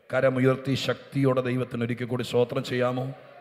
കരമുയർത്തി ശക്തിയോടെ ദൈവത്തിന് ഒരിക്കൽ കൂടി സ്തോത്രം ചെയ്യാമോ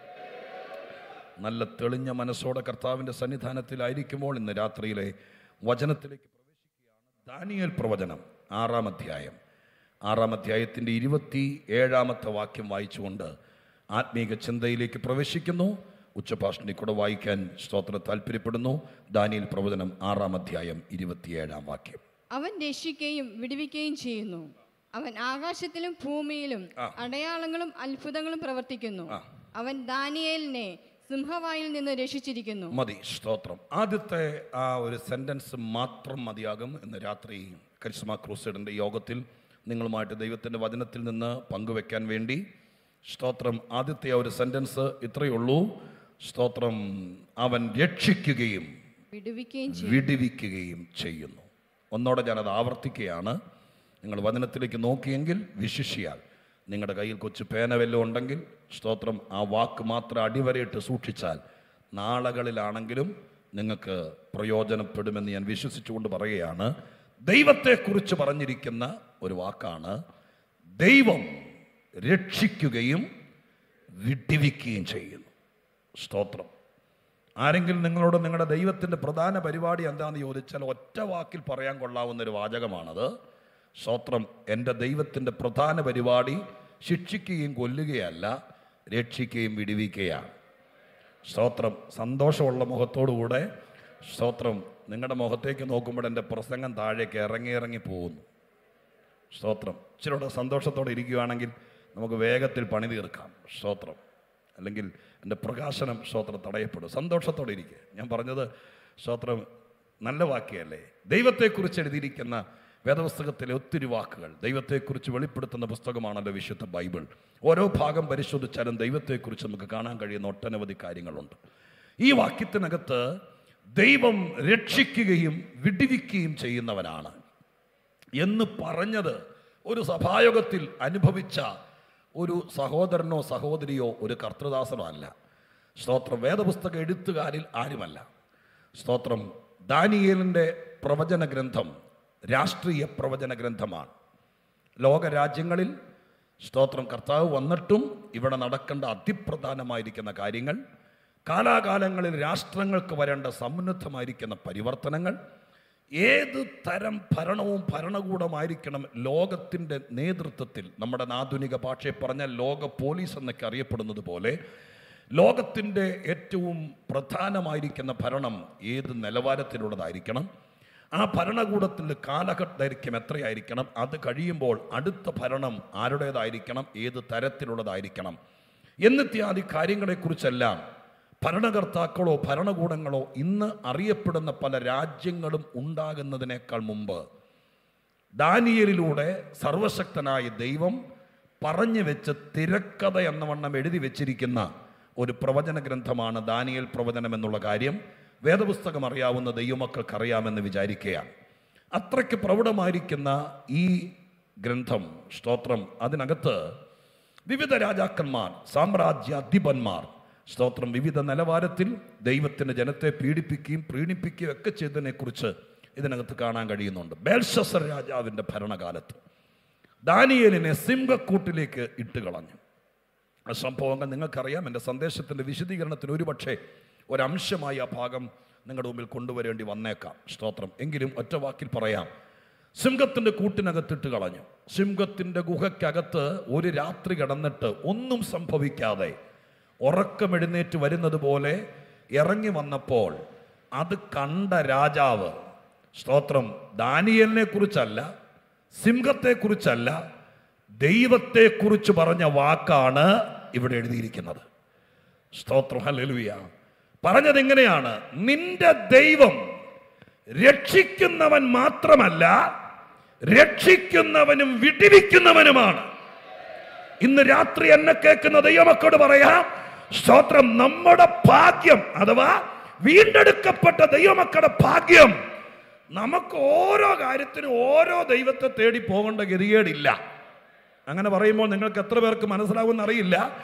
നല്ല തെളിഞ്ഞ മനസ്സോടെ കർത്താവിൻ്റെ സന്നിധാനത്തിലായിരിക്കുമ്പോൾ ഇന്ന് രാത്രിയിലെ വചനത്തിലേക്ക് പ്രവേശിക്കുകയാണ് ദാനിയേൽ പ്രവചനം ആറാം അധ്യായം ആറാം അധ്യായത്തിൻ്റെ ഇരുപത്തി ഏഴാമത്തെ വാക്യം വായിച്ചുകൊണ്ട് ആത്മീക ചിന്തയിലേക്ക് പ്രവേശിക്കുന്നു ഉച്ചഭാഷണി കൂടെ വായിക്കാൻ സ്തോത്രം താല്പര്യപ്പെടുന്നു ദാനിയേൽ പ്രവചനം ആറാം അധ്യായം ഇരുപത്തിയേഴാം വാക്യം അവൻ രക്ഷിക്കുകയും വിടുവിക്കുകയും ചെയ്യുന്നു അവൻ ആകാശത്തിലും ഭൂമിയിലും അടയാളങ്ങളും അത്ഭുതങ്ങളും പ്രവർത്തിക്കുന്നു അവൻ ദാനിയേലിനെ സിംഹവായിൽ നിന്ന് രക്ഷിച്ചിരിക്കുന്നു മതി സ്തോത്രം ആദ്യത്തെ ആ ഒരു സെൻറ്റൻസ് മാത്രം മതിയാകും ഇന്ന് രാത്രി കരിസ്മ ക്രൂസൈഡിൻ്റെ യോഗത്തിൽ നിങ്ങളുമായിട്ട് ദൈവത്തിൻ്റെ വചനത്തിൽ നിന്ന് പങ്കുവെക്കാൻ വേണ്ടി സ്തോത്രം ആദ്യത്തെ ആ ഒരു സെൻറ്റൻസ് ഇത്രയേ ഉള്ളൂ സ്തോത്രം അവൻ രക്ഷിക്കുകയും വിടുവിക്കുകയും ചെയ്യും വിടുവിക്കുകയും ചെയ്യുന്നു ഒന്നോടെ ഞാനത് ആവർത്തിക്കുകയാണ് നിങ്ങൾ വചനത്തിലേക്ക് നോക്കിയെങ്കിൽ വിശിഷിയാൽ നിങ്ങളുടെ കയ്യിൽ കൊച്ചു പേന വല്ലതും ഉണ്ടെങ്കിൽ സ്തോത്രം ആ വാക്ക് മാത്രം അടിവരയിട്ട് സൂക്ഷിച്ചാൽ നാളകളിലാണെങ്കിലും നിങ്ങൾക്ക് പ്രയോജനപ്പെടുമെന്ന് ഞാൻ വിശ്വസിച്ചുകൊണ്ട് പറയുകയാണ് ദൈവത്തെക്കുറിച്ച് പറഞ്ഞിരിക്കുന്ന ഒരു വാക്കാണ് ദൈവം രക്ഷിക്കുകയും വിടിവിക്കുകയും ചെയ്യുന്നു സ്തോത്രം ആരെങ്കിലും നിങ്ങളോട് നിങ്ങളുടെ ദൈവത്തിൻ്റെ പ്രധാന പരിപാടി എന്താണെന്ന് ചോദിച്ചാൽ ഒറ്റ വാക്കിൽ പറയാൻ കൊള്ളാവുന്ന ഒരു വാചകമാണത് സ്തോത്രം എൻ്റെ ദൈവത്തിൻ്റെ പ്രധാന പരിപാടി ശിക്ഷിക്കുകയും കൊല്ലുകയല്ല രക്ഷിക്കുകയും വിടുവിക്കുകയാണ് സ്തോത്രം സന്തോഷമുള്ള മുഖത്തോടുകൂടെ സ്തോത്രം നിങ്ങളുടെ മുഖത്തേക്ക് നോക്കുമ്പോൾ എൻ്റെ പ്രസംഗം താഴേക്ക് ഇറങ്ങി ഇറങ്ങി പോകുന്നു സ്തോത്രം ഇച്ചിരിയുടെ സന്തോഷത്തോടെ ഇരിക്കുകയാണെങ്കിൽ നമുക്ക് വേഗത്തിൽ പണി തീർക്കാം സ്തോത്രം അല്ലെങ്കിൽ എൻ്റെ പ്രകാശനം സ്തോത്രം തടയപ്പെടും സന്തോഷത്തോടെ ഇരിക്കുക ഞാൻ പറഞ്ഞത് സ്തോത്രം നല്ല വാക്യല്ലേ ദൈവത്തെക്കുറിച്ച് എഴുതിയിരിക്കുന്ന വേദപുസ്തകത്തിലെ ഒത്തിരി വാക്കുകൾ ദൈവത്തെക്കുറിച്ച് വെളിപ്പെടുത്തുന്ന പുസ്തകമാണല്ലോ വിശുദ്ധ ബൈബിൾ ഓരോ ഭാഗം പരിശോധിച്ചാലും ദൈവത്തെക്കുറിച്ച് നമുക്ക് കാണാൻ കഴിയുന്ന ഒട്ടനവധി കാര്യങ്ങളുണ്ട് ഈ വാക്യത്തിനകത്ത് ദൈവം രക്ഷിക്കുകയും വിടിവിക്കുകയും ചെയ്യുന്നവനാണ് എന്ന് പറഞ്ഞത് ഒരു സഭായോഗത്തിൽ അനുഭവിച്ച ഒരു സഹോദരനോ സഹോദരിയോ ഒരു കർത്തൃദാസനോ അല്ല സ്തോത്രം വേദപുസ്തക എഴുത്തുകാരിൽ ആരുമല്ല സ്തോത്രം ദാനിയേലിൻ്റെ പ്രവചന ഗ്രന്ഥം രാഷ്ട്രീയ പ്രവചന ഗ്രന്ഥമാണ് ലോകരാജ്യങ്ങളിൽ സ്തോത്രം കർത്താവ് വന്നിട്ടും ഇവിടെ നടക്കേണ്ട അതിപ്രധാനമായിരിക്കുന്ന കാര്യങ്ങൾ കാലാകാലങ്ങളിൽ രാഷ്ട്രങ്ങൾക്ക് വരേണ്ട സമുന്നതമായിരിക്കുന്ന പരിവർത്തനങ്ങൾ ഏത് തരം ഭരണവും ഭരണകൂടമായിരിക്കണം ലോകത്തിൻ്റെ നേതൃത്വത്തിൽ നമ്മുടെ ആധുനിക ഭാഷയെ പറഞ്ഞാൽ ലോക പോലീസ് എന്നൊക്കെ അറിയപ്പെടുന്നത് പോലെ ലോകത്തിൻ്റെ ഏറ്റവും പ്രധാനമായിരിക്കുന്ന ഭരണം ഏത് നിലവാരത്തിലുള്ളതായിരിക്കണം ആ ഭരണകൂടത്തിൻ്റെ കാലഘട്ടദൈർഘ്യം എത്രയായിരിക്കണം അത് കഴിയുമ്പോൾ അടുത്ത ഭരണം ആരുടേതായിരിക്കണം ഏത് തരത്തിലുള്ളതായിരിക്കണം എന്നിത്യാദി കാര്യങ്ങളെക്കുറിച്ചെല്ലാം ഭരണകർത്താക്കളോ ഭരണകൂടങ്ങളോ ഇന്ന് അറിയപ്പെടുന്ന പല രാജ്യങ്ങളും ഉണ്ടാകുന്നതിനേക്കാൾ മുമ്പ് ദാനിയലിലൂടെ സർവശക്തനായ ദൈവം പറഞ്ഞു വെച്ച് തിരക്കഥ എന്ന വണ്ണം എഴുതി വെച്ചിരിക്കുന്ന ഒരു പ്രവചന ഗ്രന്ഥമാണ് ദാനിയൽ പ്രവചനം എന്നുള്ള കാര്യം വേദപുസ്തകം അറിയാവുന്ന ദൈവമക്കൾക്ക് അറിയാമെന്ന് വിചാരിക്കുകയാണ് അത്രയ്ക്ക് പ്രൗഢമായിരിക്കുന്ന ഈ ഗ്രന്ഥം സ്തോത്രം അതിനകത്ത് വിവിധ രാജാക്കന്മാർ സാമ്രാജ്യാധിപന്മാർ സ്തോത്രം വിവിധ നിലവാരത്തിൽ ദൈവത്തിൻ്റെ ജനത്തെ പീഡിപ്പിക്കുകയും പ്രീണിപ്പിക്കുകയും ഒക്കെ ചെയ്തതിനെക്കുറിച്ച് ഇതിനകത്ത് കാണാൻ കഴിയുന്നുണ്ട് ബേൽഷസർ രാജാവിൻ്റെ ഭരണകാലത്ത് ദാനിയേലിനെ സിംഹക്കൂട്ടിലേക്ക് ഇട്ട് കളഞ്ഞു ആ സംഭവങ്ങൾ നിങ്ങൾക്കറിയാം എൻ്റെ സന്ദേശത്തിൻ്റെ വിശദീകരണത്തിന് ഒരുപക്ഷെ ഒരംശമായി ആ ഭാഗം നിങ്ങളുടെ മുമ്പിൽ കൊണ്ടുവരേണ്ടി വന്നേക്കാം സ്തോത്രം എങ്കിലും ഒറ്റ വാക്കിൽ പറയാം സിംഹത്തിൻ്റെ കൂട്ടിനകത്തിട്ട് കളഞ്ഞു സിംഹത്തിൻ്റെ ഗുഹയ്ക്കകത്ത് ഒരു രാത്രി കിടന്നിട്ട് ഒന്നും സംഭവിക്കാതെ ഉറക്കമെഴുന്നേറ്റ് വരുന്നത് പോലെ ഇറങ്ങി വന്നപ്പോൾ അത് കണ്ട രാജാവ് സ്തോത്രം ദാനിയലിനെ കുറിച്ചല്ല സിംഹത്തെക്കുറിച്ചല്ല ദൈവത്തെക്കുറിച്ച് പറഞ്ഞ വാക്കാണ് ഇവിടെ എഴുതിയിരിക്കുന്നത് സ്തോത്രം ഹല്ലേലൂയ പറഞ്ഞത് എങ്ങനെയാണ് നിന്റെ ദൈവം രക്ഷിക്കുന്നവൻ മാത്രമല്ല രക്ഷിക്കുന്നവനും വിടിവിക്കുന്നവനുമാണ് ഇന്ന് രാത്രി എന്നെ കേൾക്കുന്ന ദൈവമക്കളോട് പറയാം സ്തോത്രം നമ്മുടെ ഭാഗ്യം അഥവാ വീണ്ടെടുക്കപ്പെട്ട ദൈവമക്കളുടെ ഭാഗ്യം നമുക്ക് ഓരോ കാര്യത്തിനും ഓരോ ദൈവത്തെ തേടി പോകേണ്ട ഗതികേടില്ല അങ്ങനെ പറയുമ്പോൾ നിങ്ങൾക്ക് എത്ര പേർക്ക് മനസ്സിലാവുമെന്ന് അറിയില്ല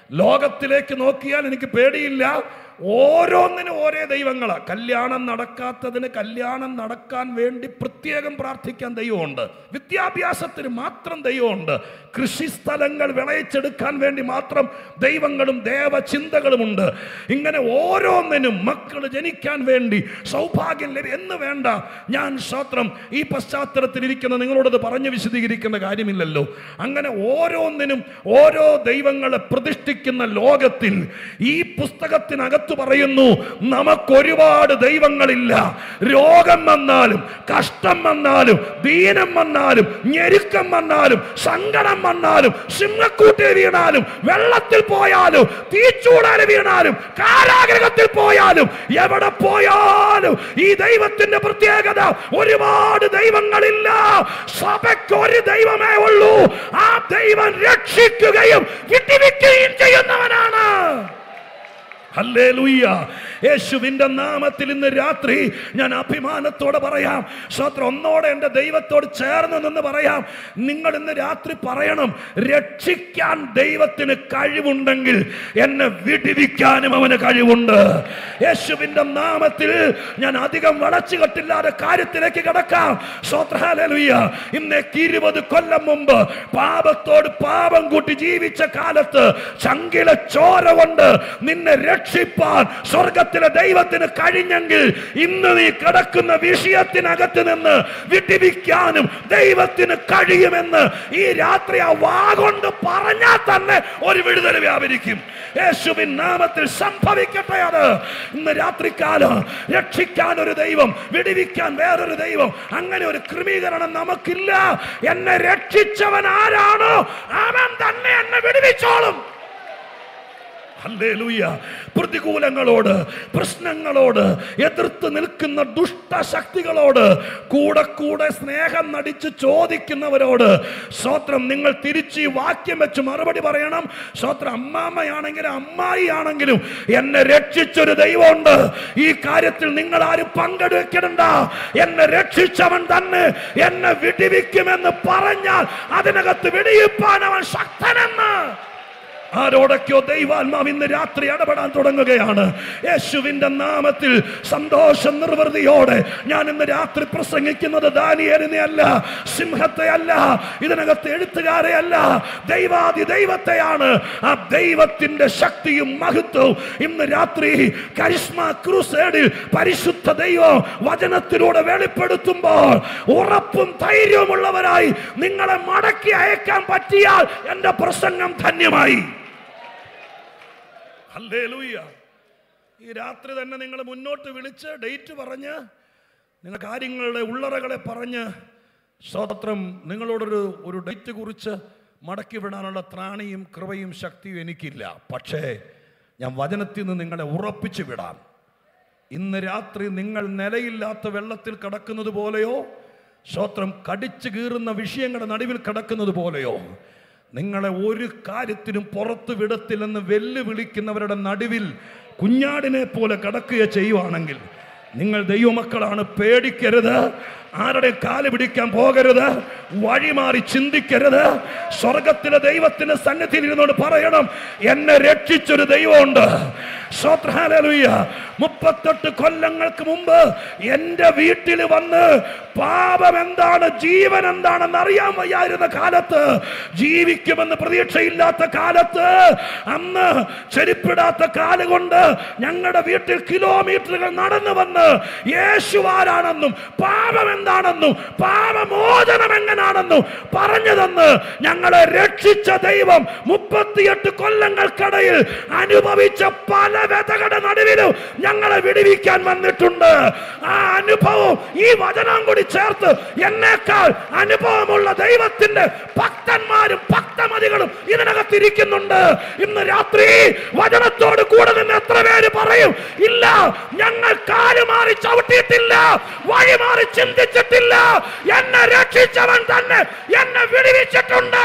ലോകത്തിലേക്ക് നോക്കിയാൽ എനിക്ക് പേടിയില്ല ഓരോന്നിനും ഓരോ ദൈവങ്ങളാ കല്യാണം നടക്കാത്തതിന് കല്യാണം നടക്കാൻ വേണ്ടി പ്രത്യേകം പ്രാർത്ഥിക്കാൻ ദൈവമുണ്ട് വിദ്യാഭ്യാസത്തിന് മാത്രം ദൈവമുണ്ട് കൃഷിസ്ഥലങ്ങൾ വിളയിച്ചെടുക്കാൻ വേണ്ടി മാത്രം ദൈവങ്ങളും ദേവചിന്തകളുമുണ്ട് ഇങ്ങനെ ഓരോന്നിനും മക്കൾ ജനിക്കാൻ വേണ്ടി സൗഭാഗ്യം ലഭി എന്ന് വേണ്ട ഞാൻ സ്വത്രം ഈ പശ്ചാത്തലത്തിൽ ഇരിക്കുന്ന നിങ്ങളോടത് പറഞ്ഞു വിശദീകരിക്കേണ്ട കാര്യമില്ലല്ലോ അങ്ങനെ ഓരോന്നിനും ഓരോ ദൈവങ്ങളെ പ്രതിഷ്ഠിക്കുന്ന ലോകത്തിൽ ഈ പുസ്തകത്തിനകത്ത് പറയുന്നു നമുക്കൊരുപാട് ദൈവങ്ങളില്ല രോഗം വന്നാലും കഷ്ടം വന്നാലും ദീനം വന്നാലും ഞെരുക്കം വന്നാലും സങ്കടം വന്നാലും സിംഹക്കൂട്ടിൽ വീണാലും വെള്ളത്തിൽ പോയാലും തീച്ചൂടാല് വീണാലും കാരാഗ്രഹത്തിൽ പോയാലും എവിടെ പോയാലും ഈ ദൈവത്തിന്റെ പ്രത്യേകത ഒരുപാട് ദൈവങ്ങളില്ല സഭയ്ക്ക് ഒരു ദൈവമേ ഉള്ളൂ ആ ദൈവം രക്ഷിക്കുകയും വിട്ടിവിക്കുകയും ചെയ്യുന്നവനാണ് ഹല്ലേലൂയ യേശുവിന്റെ നാമത്തിൽ ഇന്ന് രാത്രി ഞാൻ അഭിമാനത്തോടെ പറയാം സ്വത്രം ഒന്നോടെ എൻ്റെ ദൈവത്തോട് ചേർന്ന് നിന്ന് പറയാം നിങ്ങൾ ഇന്ന് രാത്രി പറയണം രക്ഷിക്കാൻ ദൈവത്തിന് കഴിവുണ്ടെങ്കിൽ എന്നെ വിടിവിക്കാനും അവന് കഴിവുണ്ട് യേശുവിന്റെ നാമത്തിൽ ഞാൻ അധികം വളച്ചു കെട്ടില്ലാതെ കാര്യത്തിലേക്ക് കിടക്കാം സ്വത്രാലലുയ്യ ഇന്നേക്ക് ഇരുപത് കൊല്ലം മുമ്പ് പാപത്തോട് പാപം കൂട്ടി ജീവിച്ച കാലത്ത് ചങ്കില ചോര കൊണ്ട് നിന്നെ രക്ഷിപ്പാൻ സ്വർഗത്തിലെ ദൈവത്തിന് കഴിഞ്ഞെങ്കിൽ ഇന്ന് നീ കിടക്കുന്ന വിഷയത്തിനകത്ത് നിന്ന് വിടിവിക്കാനും ദൈവത്തിന് കഴിയുമെന്ന് ഈ രാത്രി ആ വാഗൊണ്ട് പറഞ്ഞാൽ തന്നെ ഒരു വിടുതൽ വ്യാപരിക്കും യേശുവിൻ നാമത്തിൽ സംഭവിക്കട്ടെ അത് ഇന്ന് രാത്രികാലം രക്ഷിക്കാൻ ഒരു ദൈവം വിടിവിക്കാൻ വേറൊരു ദൈവം അങ്ങനെ ഒരു ക്രമീകരണം നമുക്കില്ല എന്നെ രക്ഷിച്ചവൻ ആരാണോ അവൻ തന്നെ എന്നെ വിടുവിച്ചോളും ഹല്ലേലൂയ പ്രതികൂലങ്ങളോട് പ്രശ്നങ്ങളോട് എതിർത്ത് നിൽക്കുന്ന ദുഷ്ടശക്തികളോട് കൂടെ കൂടെ സ്നേഹം നടിച്ച് ചോദിക്കുന്നവരോട് സ്വത്രം നിങ്ങൾ തിരിച്ച് ഈ വാക്യം വെച്ച് മറുപടി പറയണം സ്വത്രം അമ്മാമ്മയാണെങ്കിലും അമ്മായി ആണെങ്കിലും എന്നെ രക്ഷിച്ചൊരു ദൈവമുണ്ട് ഈ കാര്യത്തിൽ നിങ്ങൾ ആരും പങ്കെടുക്കണ്ട എന്നെ രക്ഷിച്ചവൻ തന്നെ എന്നെ വിടിവിക്കുമെന്ന് പറഞ്ഞാൽ അതിനകത്ത് വെടിയിപ്പാൻ അവൻ ശക്തനെന്ന് ആരോടൊക്കെയോ ദൈവാത്മാവ് ഇന്ന് രാത്രി ഇടപെടാൻ തുടങ്ങുകയാണ് യേശുവിന്റെ നാമത്തിൽ സന്തോഷ നിർവൃതിയോടെ ഞാൻ ഇന്ന് രാത്രി പ്രസംഗിക്കുന്നത് ദാനിയേലിനെ അല്ല സിംഹത്തെ അല്ല ഇതിനകത്ത് എഴുത്തുകാരെ അല്ല ദൈവാദി ദൈവത്തെയാണ് ആ ദൈവത്തിന്റെ ശക്തിയും മഹത്വവും ഇന്ന് രാത്രി കരിസ്മ ക്രൂസേഡിൽ പരിശുദ്ധ ദൈവം വചനത്തിലൂടെ വെളിപ്പെടുത്തുമ്പോൾ ഉറപ്പും ധൈര്യവുമുള്ളവരായി നിങ്ങളെ മടക്കി അയക്കാൻ പറ്റിയാൽ എന്റെ പ്രസംഗം ധന്യമായി ഹല്ലേലൂയ ഈ രാത്രി തന്നെ നിങ്ങൾ മുന്നോട്ട് വിളിച്ച് ഡേറ്റ് പറഞ്ഞ് നിങ്ങൾ കാര്യങ്ങളുടെ ഉള്ളറകളെ പറഞ്ഞ് സ്വതന്ത്രം നിങ്ങളോടൊരു ഒരു ഡേറ്റ് കുറിച്ച് മടക്കി വിടാനുള്ള ത്രാണിയും കൃപയും ശക്തിയും എനിക്കില്ല പക്ഷേ ഞാൻ വചനത്തിൽ നിന്ന് നിങ്ങളെ ഉറപ്പിച്ചു വിടാം ഇന്ന് രാത്രി നിങ്ങൾ നിലയില്ലാത്ത വെള്ളത്തിൽ കിടക്കുന്നത് പോലെയോ സ്വത്രം കടിച്ചു കീറുന്ന വിഷയങ്ങളുടെ നടുവിൽ കിടക്കുന്നത് പോലെയോ നിങ്ങളെ ഒരു കാര്യത്തിനും പുറത്തു വിടത്തില്ലെന്ന് വെല്ലുവിളിക്കുന്നവരുടെ നടുവിൽ കുഞ്ഞാടിനെ പോലെ കിടക്കുക ചെയ്യുവാണെങ്കിൽ നിങ്ങൾ ദൈവമക്കളാണ് പേടിക്കരുത് ആരുടെ കാല് പിടിക്കാൻ പോകരുത് വഴിമാറി ചിന്തിക്കരുത് സ്വർഗത്തിലെ ദൈവത്തിന്റെ സന്നിധിയിൽ ഇരുന്നോട് പറയണം എന്നെ രക്ഷിച്ചൊരു ദൈവമുണ്ട് സ്വത്രാലലുയ്യ മുപ്പത്തെട്ട് കൊല്ലങ്ങൾക്ക് മുമ്പ് എൻ്റെ വീട്ടിൽ വന്ന് പാപം എന്താണ് ജീവൻ എന്താണെന്ന് അറിയാൻ വയ്യായിരുന്ന കാലത്ത് ജീവിക്കുമെന്ന് പ്രതീക്ഷയില്ലാത്ത കാലത്ത് അന്ന് ചെരുപ്പിടാത്ത കാലുകൊണ്ട് ഞങ്ങളുടെ വീട്ടിൽ കിലോമീറ്ററുകൾ നടന്നു വന്ന് യേശു ആരാണെന്നും പാപം എന്താണെന്നും പാപമോചനം എങ്ങനാണെന്നും പറഞ്ഞു തന്ന് ഞങ്ങളെ രക്ഷിച്ച ദൈവം മുപ്പത്തിയെട്ട് കൊല്ലങ്ങൾക്കിടയിൽ അനുഭവിച്ച പല വ്യതകളുടെ നടുവിലും ഞങ്ങളെ വിടിവിക്കാൻ വന്നിട്ടുണ്ട് ആ അനുഭവം ഈ വചനം കൂടി ചേർത്ത് എന്നേക്കാൾ അനുഭവമുള്ള ദൈവത്തിന്റെ ഭക്തന്മാരും ഭക്തമതികളും ഇതിനകത്ത് ഇരിക്കുന്നുണ്ട് ഇന്ന് രാത്രി വചനത്തോട് കൂടെ നിന്ന് എത്ര പേര് പറയും ഇല്ല ഞങ്ങൾ കാല് മാറി ചവിട്ടിയിട്ടില്ല വഴി മാറി ചിന്തിച്ചിട്ടില്ല എന്നെ രക്ഷിച്ചവൻ തന്നെ എന്നെ വിടുവിച്ചിട്ടുണ്ട്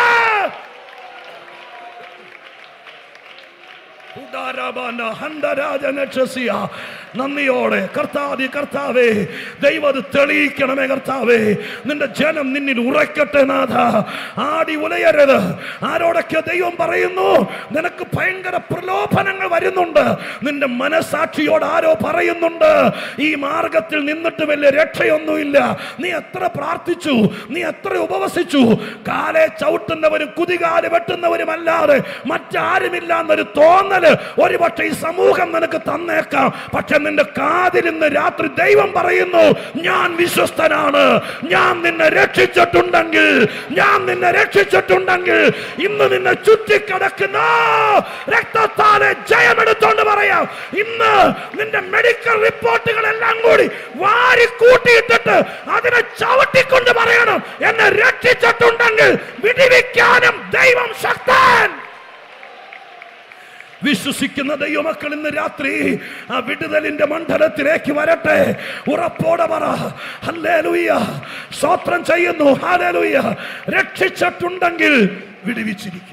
ഉദാരബാന ഹന്തരാജനക്ഷസിയ. നന്ദിയോടെ കർത്താതി കർത്താവേ ദൈവം അത് തെളിയിക്കണമേ കർത്താവേ നിന്റെ ജനം നിന്നിൽ ഉറക്കട്ടെ നാഥ ആടി ഉലയരുത് ആരോടൊക്കെ ദൈവം പറയുന്നു നിനക്ക് ഭയങ്കര പ്രലോഭനങ്ങൾ വരുന്നുണ്ട് നിന്റെ മനസാക്ഷിയോട് ആരോ പറയുന്നുണ്ട് ഈ മാർഗത്തിൽ നിന്നിട്ട് വലിയ രക്ഷയൊന്നുമില്ല നീ എത്ര പ്രാർത്ഥിച്ചു നീ എത്ര ഉപവസിച്ചു കാലെ ചവിട്ടുന്നവരും കുതികാല് വെട്ടുന്നവരും അല്ലാതെ മറ്റാരുമില്ല എന്നൊരു തോന്നല് ഒരുപക്ഷെ ഈ സമൂഹം നിനക്ക് തന്നേക്കാം പക്ഷെ നിന്റെ കാതിൽ ഇന്ന് രാത്രി ദൈവം പറയുന്നു ഞാൻ വിശ്വസ്തനാണ് ഞാൻ നിന്നെ രക്ഷിച്ചിട്ടുണ്ടെങ്കിൽ ഞാൻ നിന്നെ രക്ഷിച്ചിട്ടുണ്ടെങ്കിൽ ഇന്ന് നിന്നെ ചുറ്റിക്കിടക്കുന്ന രക്തത്താലെ ജയമെടുത്തോണ്ട് പറയാം ഇന്ന് നിന്റെ മെഡിക്കൽ റിപ്പോർട്ടുകളെല്ലാം കൂടി വാരി കൂട്ടിയിട്ടിട്ട് അതിനെ ചവിട്ടിക്കൊണ്ട് പറയണം എന്നെ രക്ഷിച്ചിട്ടുണ്ടെങ്കിൽ വിടിവിക്കാനും ദൈവം ശക്തൻ വിശ്വസിക്കുന്ന ദൈവമക്കൾ ഇന്ന് രാത്രി ആ വിടുതലിന്റെ മണ്ഡലത്തിലേക്ക് വരട്ടെ ഉറപ്പോടെ പറ ഹല്ലേലൂയ സ്തോത്രം ചെയ്യുന്നു ഹല്ലേലൂയ രക്ഷിച്ചിട്ടുണ്ടെങ്കിൽ വിടുവിച്ചിരിക്കും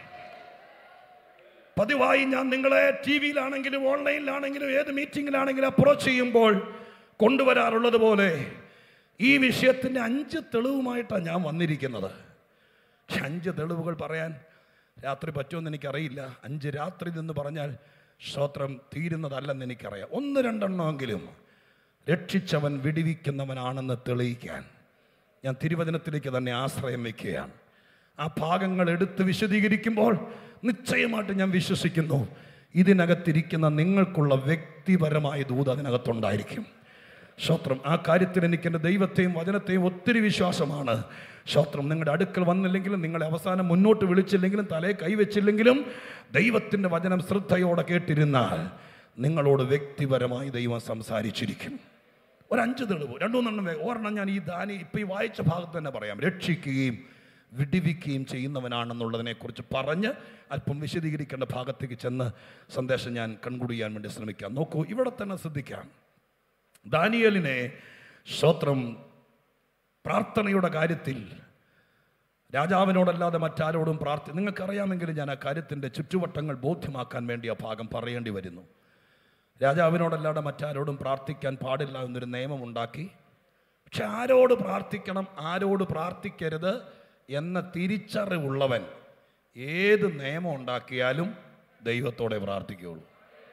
പതിവായി ഞാൻ നിങ്ങളെ ടി വിയിലാണെങ്കിലും ഓൺലൈനിലാണെങ്കിലും ഏത് മീറ്റിംഗിലാണെങ്കിലും അപ്രോച്ച് ചെയ്യുമ്പോൾ കൊണ്ടുവരാറുള്ളത് പോലെ ഈ വിഷയത്തിൻ്റെ അഞ്ച് തെളിവുമായിട്ടാണ് ഞാൻ വന്നിരിക്കുന്നത് പക്ഷെ അഞ്ച് തെളിവുകൾ പറയാൻ രാത്രി പറ്റുമെന്ന് എനിക്കറിയില്ല അഞ്ച് രാത്രി എന്ന് പറഞ്ഞാൽ സ്തോത്രം തീരുന്നതല്ലെന്ന് എനിക്കറിയാം ഒന്ന് രണ്ടെണ്ണമെങ്കിലും രക്ഷിച്ചവൻ വിടിവിക്കുന്നവനാണെന്ന് തെളിയിക്കാൻ ഞാൻ തിരുവചനത്തിലേക്ക് തന്നെ ആശ്രയം വയ്ക്കുകയാണ് ആ ഭാഗങ്ങൾ എടുത്ത് വിശദീകരിക്കുമ്പോൾ നിശ്ചയമായിട്ട് ഞാൻ വിശ്വസിക്കുന്നു ഇതിനകത്തിരിക്കുന്ന നിങ്ങൾക്കുള്ള വ്യക്തിപരമായ ദൂത് അതിനകത്തുണ്ടായിരിക്കും സ്തോത്രം ആ കാര്യത്തിൽ എനിക്ക് എൻ്റെ ദൈവത്തെയും വചനത്തെയും ഒത്തിരി വിശ്വാസമാണ് സ്തോത്രം നിങ്ങളുടെ അടുക്കൽ വന്നില്ലെങ്കിലും നിങ്ങളെ അവസാനം മുന്നോട്ട് വിളിച്ചില്ലെങ്കിലും തലയെ കൈവച്ചില്ലെങ്കിലും ദൈവത്തിൻ്റെ വചനം ശ്രദ്ധയോടെ കേട്ടിരുന്നാൽ നിങ്ങളോട് വ്യക്തിപരമായി ദൈവം സംസാരിച്ചിരിക്കും ഒരു അഞ്ച് തെളിവ് രണ്ടു മൂന്നെണ്ണം വേ- ഒരെണ്ണം ഞാൻ ഈ ദാനി ഇപ്പം ഈ വായിച്ച ഭാഗത്ത് തന്നെ പറയാം രക്ഷിക്കുകയും വിടിവിക്കുകയും ചെയ്യുന്നവനാണെന്നുള്ളതിനെക്കുറിച്ച് പറഞ്ഞ് അല്പം വിശദീകരിക്കേണ്ട ഭാഗത്തേക്ക് ചെന്ന് സന്ദേശം ഞാൻ കൺക്ലൂഡ് ചെയ്യാൻ വേണ്ടി ശ്രമിക്കാം നോക്കൂ ഇവിടെ തന്നെ ശ്രദ്ധിക്കാം ദാനിയലിനെ സ്തോത്രം പ്രാർത്ഥനയുടെ കാര്യത്തിൽ രാജാവിനോടല്ലാതെ മറ്റാരോടും പ്രാർത്ഥി നിങ്ങൾക്കറിയാമെങ്കിൽ ഞാൻ ആ കാര്യത്തിൻ്റെ ചുറ്റുവട്ടങ്ങൾ ബോധ്യമാക്കാൻ വേണ്ടി ആ ഭാഗം പറയേണ്ടി വരുന്നു രാജാവിനോടല്ലാതെ മറ്റാരോടും പ്രാർത്ഥിക്കാൻ പാടില്ല എന്നൊരു നിയമമുണ്ടാക്കി പക്ഷെ ആരോട് പ്രാർത്ഥിക്കണം ആരോട് പ്രാർത്ഥിക്കരുത് എന്ന തിരിച്ചറിവുള്ളവൻ ഏത് നിയമം ഉണ്ടാക്കിയാലും ദൈവത്തോടെ പ്രാർത്ഥിക്കുകയുള്ളൂ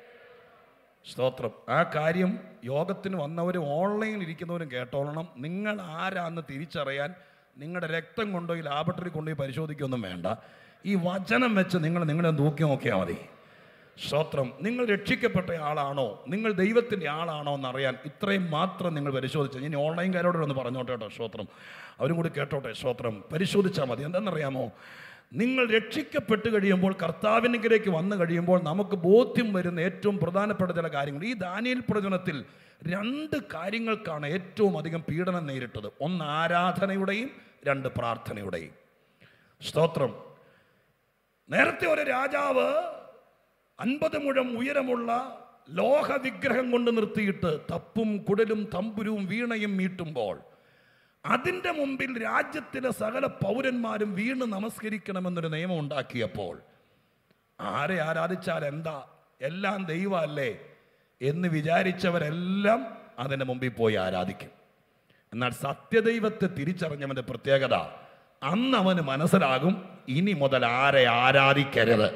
സ്തോത്രം ആ കാര്യം യോഗത്തിന് വന്നവരും ഓൺലൈനിൽ ഇരിക്കുന്നവരും കേട്ടോളണം നിങ്ങൾ ആരാന്ന് തിരിച്ചറിയാൻ നിങ്ങളുടെ രക്തം കൊണ്ടുപോയി ലാബറട്ടറി കൊണ്ടുപോയി പരിശോധിക്കൊന്നും വേണ്ട ഈ വചനം വെച്ച് നിങ്ങൾ നിങ്ങളെ നോക്കി നോക്കിയാൽ മതി സ്തോത്രം നിങ്ങൾ രക്ഷിക്കപ്പെട്ട ആളാണോ നിങ്ങൾ ദൈവത്തിൻ്റെ ആളാണോ എന്നറിയാൻ ഇത്രയും മാത്രം നിങ്ങൾ പരിശോധിച്ചു ഇനി ഓൺലൈൻകാരോട് ഒന്ന് പറഞ്ഞോട്ടെ കേട്ടോ സ്തോത്രം അവരും കൂടി കേട്ടോട്ടെ സ്തോത്രം പരിശോധിച്ചാൽ മതി എന്താണെന്നറിയാമോ നിങ്ങൾ രക്ഷിക്കപ്പെട്ട് കഴിയുമ്പോൾ കർത്താവിനെങ്കിലേക്ക് വന്നു കഴിയുമ്പോൾ നമുക്ക് ബോധ്യം വരുന്ന ഏറ്റവും പ്രധാനപ്പെട്ട ചില കാര്യങ്ങൾ ഈ ദാനിയൽ പ്രചനത്തിൽ രണ്ട് കാര്യങ്ങൾക്കാണ് ഏറ്റവും അധികം പീഡനം നേരിട്ടത് ഒന്ന് ആരാധനയുടെയും രണ്ട് പ്രാർത്ഥനയുടെയും സ്തോത്രം നേരത്തെ ഒരു രാജാവ് അൻപത് മുഴം ഉയരമുള്ള ലോഹ വിഗ്രഹം കൊണ്ട് നിർത്തിയിട്ട് തപ്പും കുടലും തമ്പുരുവും വീണയും മീട്ടുമ്പോൾ അതിൻ്റെ മുമ്പിൽ രാജ്യത്തിലെ സകല പൗരന്മാരും വീണ് നമസ്കരിക്കണമെന്നൊരു നിയമം ഉണ്ടാക്കിയപ്പോൾ ആരെ ആരാധിച്ചാൽ എന്താ എല്ലാം ദൈവമല്ലേ എന്ന് വിചാരിച്ചവരെല്ലാം അതിൻ്റെ മുമ്പിൽ പോയി ആരാധിക്കും എന്നാൽ സത്യദൈവത്തെ തിരിച്ചറിഞ്ഞവന്റെ പ്രത്യേകത അന്ന് അവന് മനസ്സിലാകും ഇനി മുതൽ ആരെ ആരാധിക്കരുത്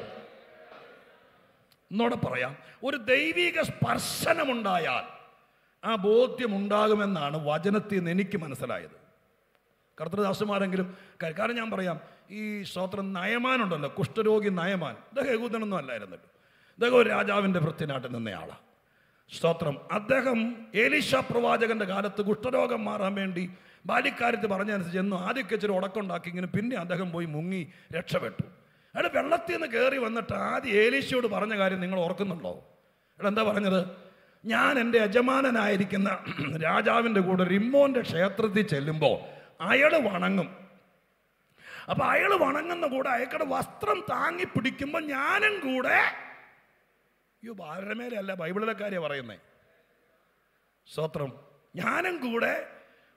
എന്നോടെ പറയാം ഒരു ദൈവിക സ്പർശനമുണ്ടായാൽ ആ ബോധ്യമുണ്ടാകുമെന്നാണ് വചനത്തിൽ നിന്ന് എനിക്ക് മനസ്സിലായത് കർത്തൃദാസന്മാരെങ്കിലും ക- കാരണം ഞാൻ പറയാം ഈ സ്തോത്രം നയമാനുണ്ടല്ലോ കുഷ്ഠരോഗി നയമാൻ ഇദ്ദേഹം യഹൂദനൊന്നും അല്ലായിരുന്നല്ലോ ഇദ്ദേഹം ഒരു രാജാവിൻ്റെ വൃത്തിനാട്ടിൽ നിന്നയാളാണ് സ്തോത്രം അദ്ദേഹം ഏലീഷ പ്രവാചകന്റെ കാലത്ത് കുഷ്ഠരോഗം മാറാൻ വേണ്ടി ബാല്യക്കാരത്ത് പറഞ്ഞനുസരിച്ച് എന്നും ആദ്യമൊക്കെ ഇച്ചിരി ഉടക്കുണ്ടാക്കിങ്ങനെ പിന്നെ അദ്ദേഹം പോയി മുങ്ങി രക്ഷപ്പെട്ടു അയാൾ വെള്ളത്തിൽ നിന്ന് കയറി വന്നിട്ട് ആദ്യം ഏലീശയോട് പറഞ്ഞ കാര്യം നിങ്ങൾ ഓർക്കുന്നുണ്ടോ അയാൾ എന്താ പറഞ്ഞത് ഞാൻ എൻ്റെ യജമാനനായിരിക്കുന്ന രാജാവിൻ്റെ കൂടെ റിമ്മോൻ്റെ ക്ഷേത്രത്തിൽ ചെല്ലുമ്പോൾ അയാൾ വണങ്ങും അപ്പൊ അയാൾ വണങ്ങുന്ന കൂടെ അയാൾക്കുടെ വസ്ത്രം താങ്ങി പിടിക്കുമ്പോൾ ഞാനും കൂടെ അയ്യോ ബാലരമേലല്ല ബൈബിളിലെ കാര്യം പറയുന്നേ സ്തോത്രം ഞാനും കൂടെ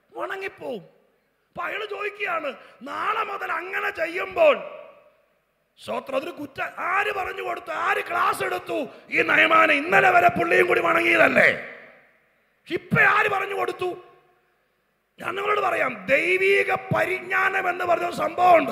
വണങ്ങിപ്പോവും അപ്പൊ അയാൾ ചോദിക്കുകയാണ് നാളെ മുതൽ അങ്ങനെ ചെയ്യുമ്പോൾ സ്വത്രം അതൊരു കുറ്റ ആര് പറഞ്ഞു കൊടുത്തു ആര് ക്ലാസ് എടുത്തു ഈ നയമാന ഇന്നലെ വരെ പുള്ളിയും കൂടി വണങ്ങിയതല്ലേ ഇപ്പൊ ആര് പറഞ്ഞു കൊടുത്തു ഞാൻ നിങ്ങളോട് പറയാം ദൈവീക പരിജ്ഞാനം എന്ന് പറഞ്ഞ ഒരു സംഭവമുണ്ട്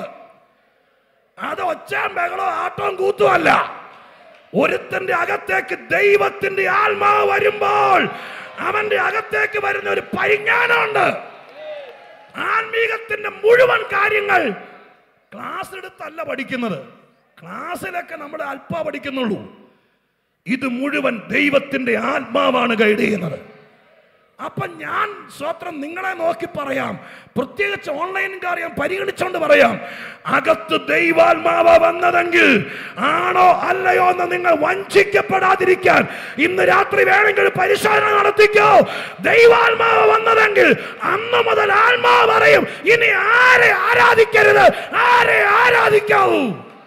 അത് ഒച്ചാൻ ബഹളോ ആട്ടവും കൂത്തും അല്ല ഒരുത്തന്റെ അകത്തേക്ക് ദൈവത്തിന്റെ ആത്മാവ് വരുമ്പോൾ അവന്റെ അകത്തേക്ക് വരുന്ന ഒരു പരിജ്ഞാനമുണ്ട് ആത്മീകത്തിന്റെ മുഴുവൻ കാര്യങ്ങൾ ക്ലാസ് എടുത്തല്ല പഠിക്കുന്നത് ക്ലാസ്സിലൊക്കെ നമ്മൾ അല്പ പഠിക്കുന്നുള്ളൂ ഇത് മുഴുവൻ ദൈവത്തിന്റെ ആത്മാവാണ് ഗൈഡ് ചെയ്യുന്നത് അപ്പൊ ഞാൻ സ്വത്രം നിങ്ങളെ നോക്കി പറയാം പ്രത്യേകിച്ച് ഓൺലൈൻകാർ ഞാൻ പരിഗണിച്ചുകൊണ്ട് പറയാം അകത്ത് ദൈവാത്മാവ വന്നതെങ്കിൽ ആണോ അല്ലയോ എന്ന് നിങ്ങൾ വഞ്ചിക്കപ്പെടാതിരിക്കാൻ ഇന്ന് രാത്രി വേണമെങ്കിൽ പരിശോധന നടത്തിക്കോ ദൈവാത്മാവ് വന്നതെങ്കിൽ അന്ന് മുതൽ ആത്മാവ് പറയും ഇനി ആരെ ആരാധിക്കരുത് ആരെ ആരാധിക്കാവൂ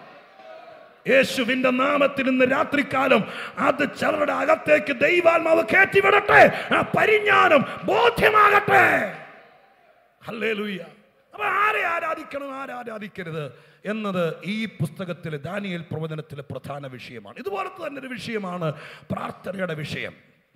യേശുവിന്റെ നാമത്തിൽ ഇന്ന് രാത്രികാലം അത് ചിലരുടെ അകത്തേക്ക് ദൈവാത്മാവ് കയറ്റിവിടട്ടെ ആ പരിജ്ഞാനം ബോധ്യമാകട്ടെ ഹല്ലേലൂയ അപ്പൊ ആരെ ആരാധിക്കണം ആരെ ആരാധിക്കരുത് എന്നത് ഈ പുസ്തകത്തിലെ ദാനിയേൽ പ്രവചനത്തിലെ പ്രധാന വിഷയമാണ് ഇതുപോലത്തെ തന്നെ ഒരു വിഷയമാണ് പ്രാർത്ഥനയുടെ വിഷയം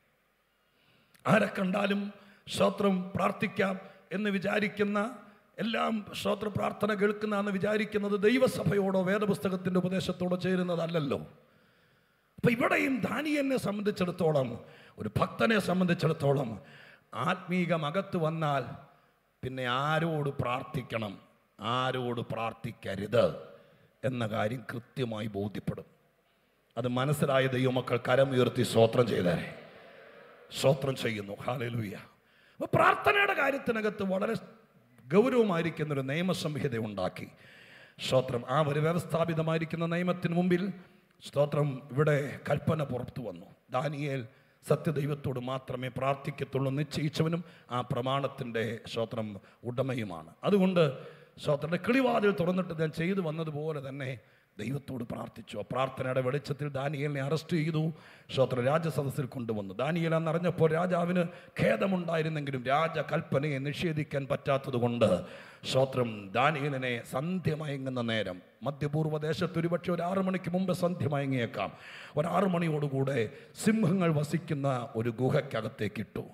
ആരെ കണ്ടാലും സ്തോത്രം പ്രാർത്ഥിക്കാം എന്ന് വിചാരിക്കുന്ന എല്ലാം സ്തോത്ര പ്രാർത്ഥന കേൾക്കുന്ന എന്ന് വിചാരിക്കുന്നത് ദൈവസഭയോടോ വേദപുസ്തകത്തിന്റെ ഉപദേശത്തോടോ ചേരുന്നതല്ലല്ലോ അപ്പൊ ഇവിടെയും ദാനിയനെ സംബന്ധിച്ചിടത്തോളം ഒരു ഭക്തനെ സംബന്ധിച്ചിടത്തോളം ആത്മീകം അകത്ത് വന്നാൽ പിന്നെ ആരോട് പ്രാർത്ഥിക്കണം ആരോട് പ്രാർത്ഥിക്കരുത് എന്ന കാര്യം കൃത്യമായി ബോധ്യപ്പെടും അത് മനസ്സിലായ ദൈവമക്കൾ കരമുയർത്തി സ്വോത്രം ചെയ്തേരെ സ്തോത്രം ചെയ്യുന്നു ഹാലലൂയ അപ്പോൾ പ്രാർത്ഥനയുടെ കാര്യത്തിനകത്ത് വളരെ ഗൗരവമായിരിക്കുന്ന ഒരു നിയമസംഹിത ഉണ്ടാക്കി സ്തോത്രം ആ ഒരു വ്യവസ്ഥാപിതമായിരിക്കുന്ന നിയമത്തിന് മുമ്പിൽ സ്തോത്രം ഇവിടെ കൽപ്പന പുറത്തു വന്നു ദാനിയേൽ സത്യദൈവത്തോട് മാത്രമേ പ്രാർത്ഥിക്കത്തുള്ളൂ നിശ്ചയിച്ചവനും ആ പ്രമാണത്തിൻ്റെ സ്തോത്രം ഉടമയുമാണ് അതുകൊണ്ട് സ്തോത്രൻ്റെ കിളിവാതിൽ തുറന്നിട്ട് ഞാൻ ചെയ്തു വന്നതുപോലെ തന്നെ ദൈവത്തോട് പ്രാർത്ഥിച്ചു ആ പ്രാർത്ഥനയുടെ വെളിച്ചത്തിൽ ദാനിയേലിനെ അറസ്റ്റ് ചെയ്തു സ്തോത്ര രാജസദസ്സിൽ കൊണ്ടുവന്നു ദാനിയേൽ എന്നറിഞ്ഞപ്പോൾ രാജാവിന് ഖേദമുണ്ടായിരുന്നെങ്കിലും രാജകൽപ്പനയെ നിഷേധിക്കാൻ പറ്റാത്തത് കൊണ്ട് സ്തോത്രം ദാനിയേലിനെ സന്ധ്യ മയങ്ങുന്ന നേരം മധ്യപൂർവ്വ ദേശത്ത് ഒരുപക്ഷെ ഒരു ആറു മണിക്ക് മുമ്പ് സന്ധ്യ മയങ്ങിയേക്കാം ഒരു ആറു മണിയോടുകൂടെ സിംഹങ്ങൾ വസിക്കുന്ന ഒരു ഗുഹയ്ക്കകത്തേക്ക് ഇട്ടു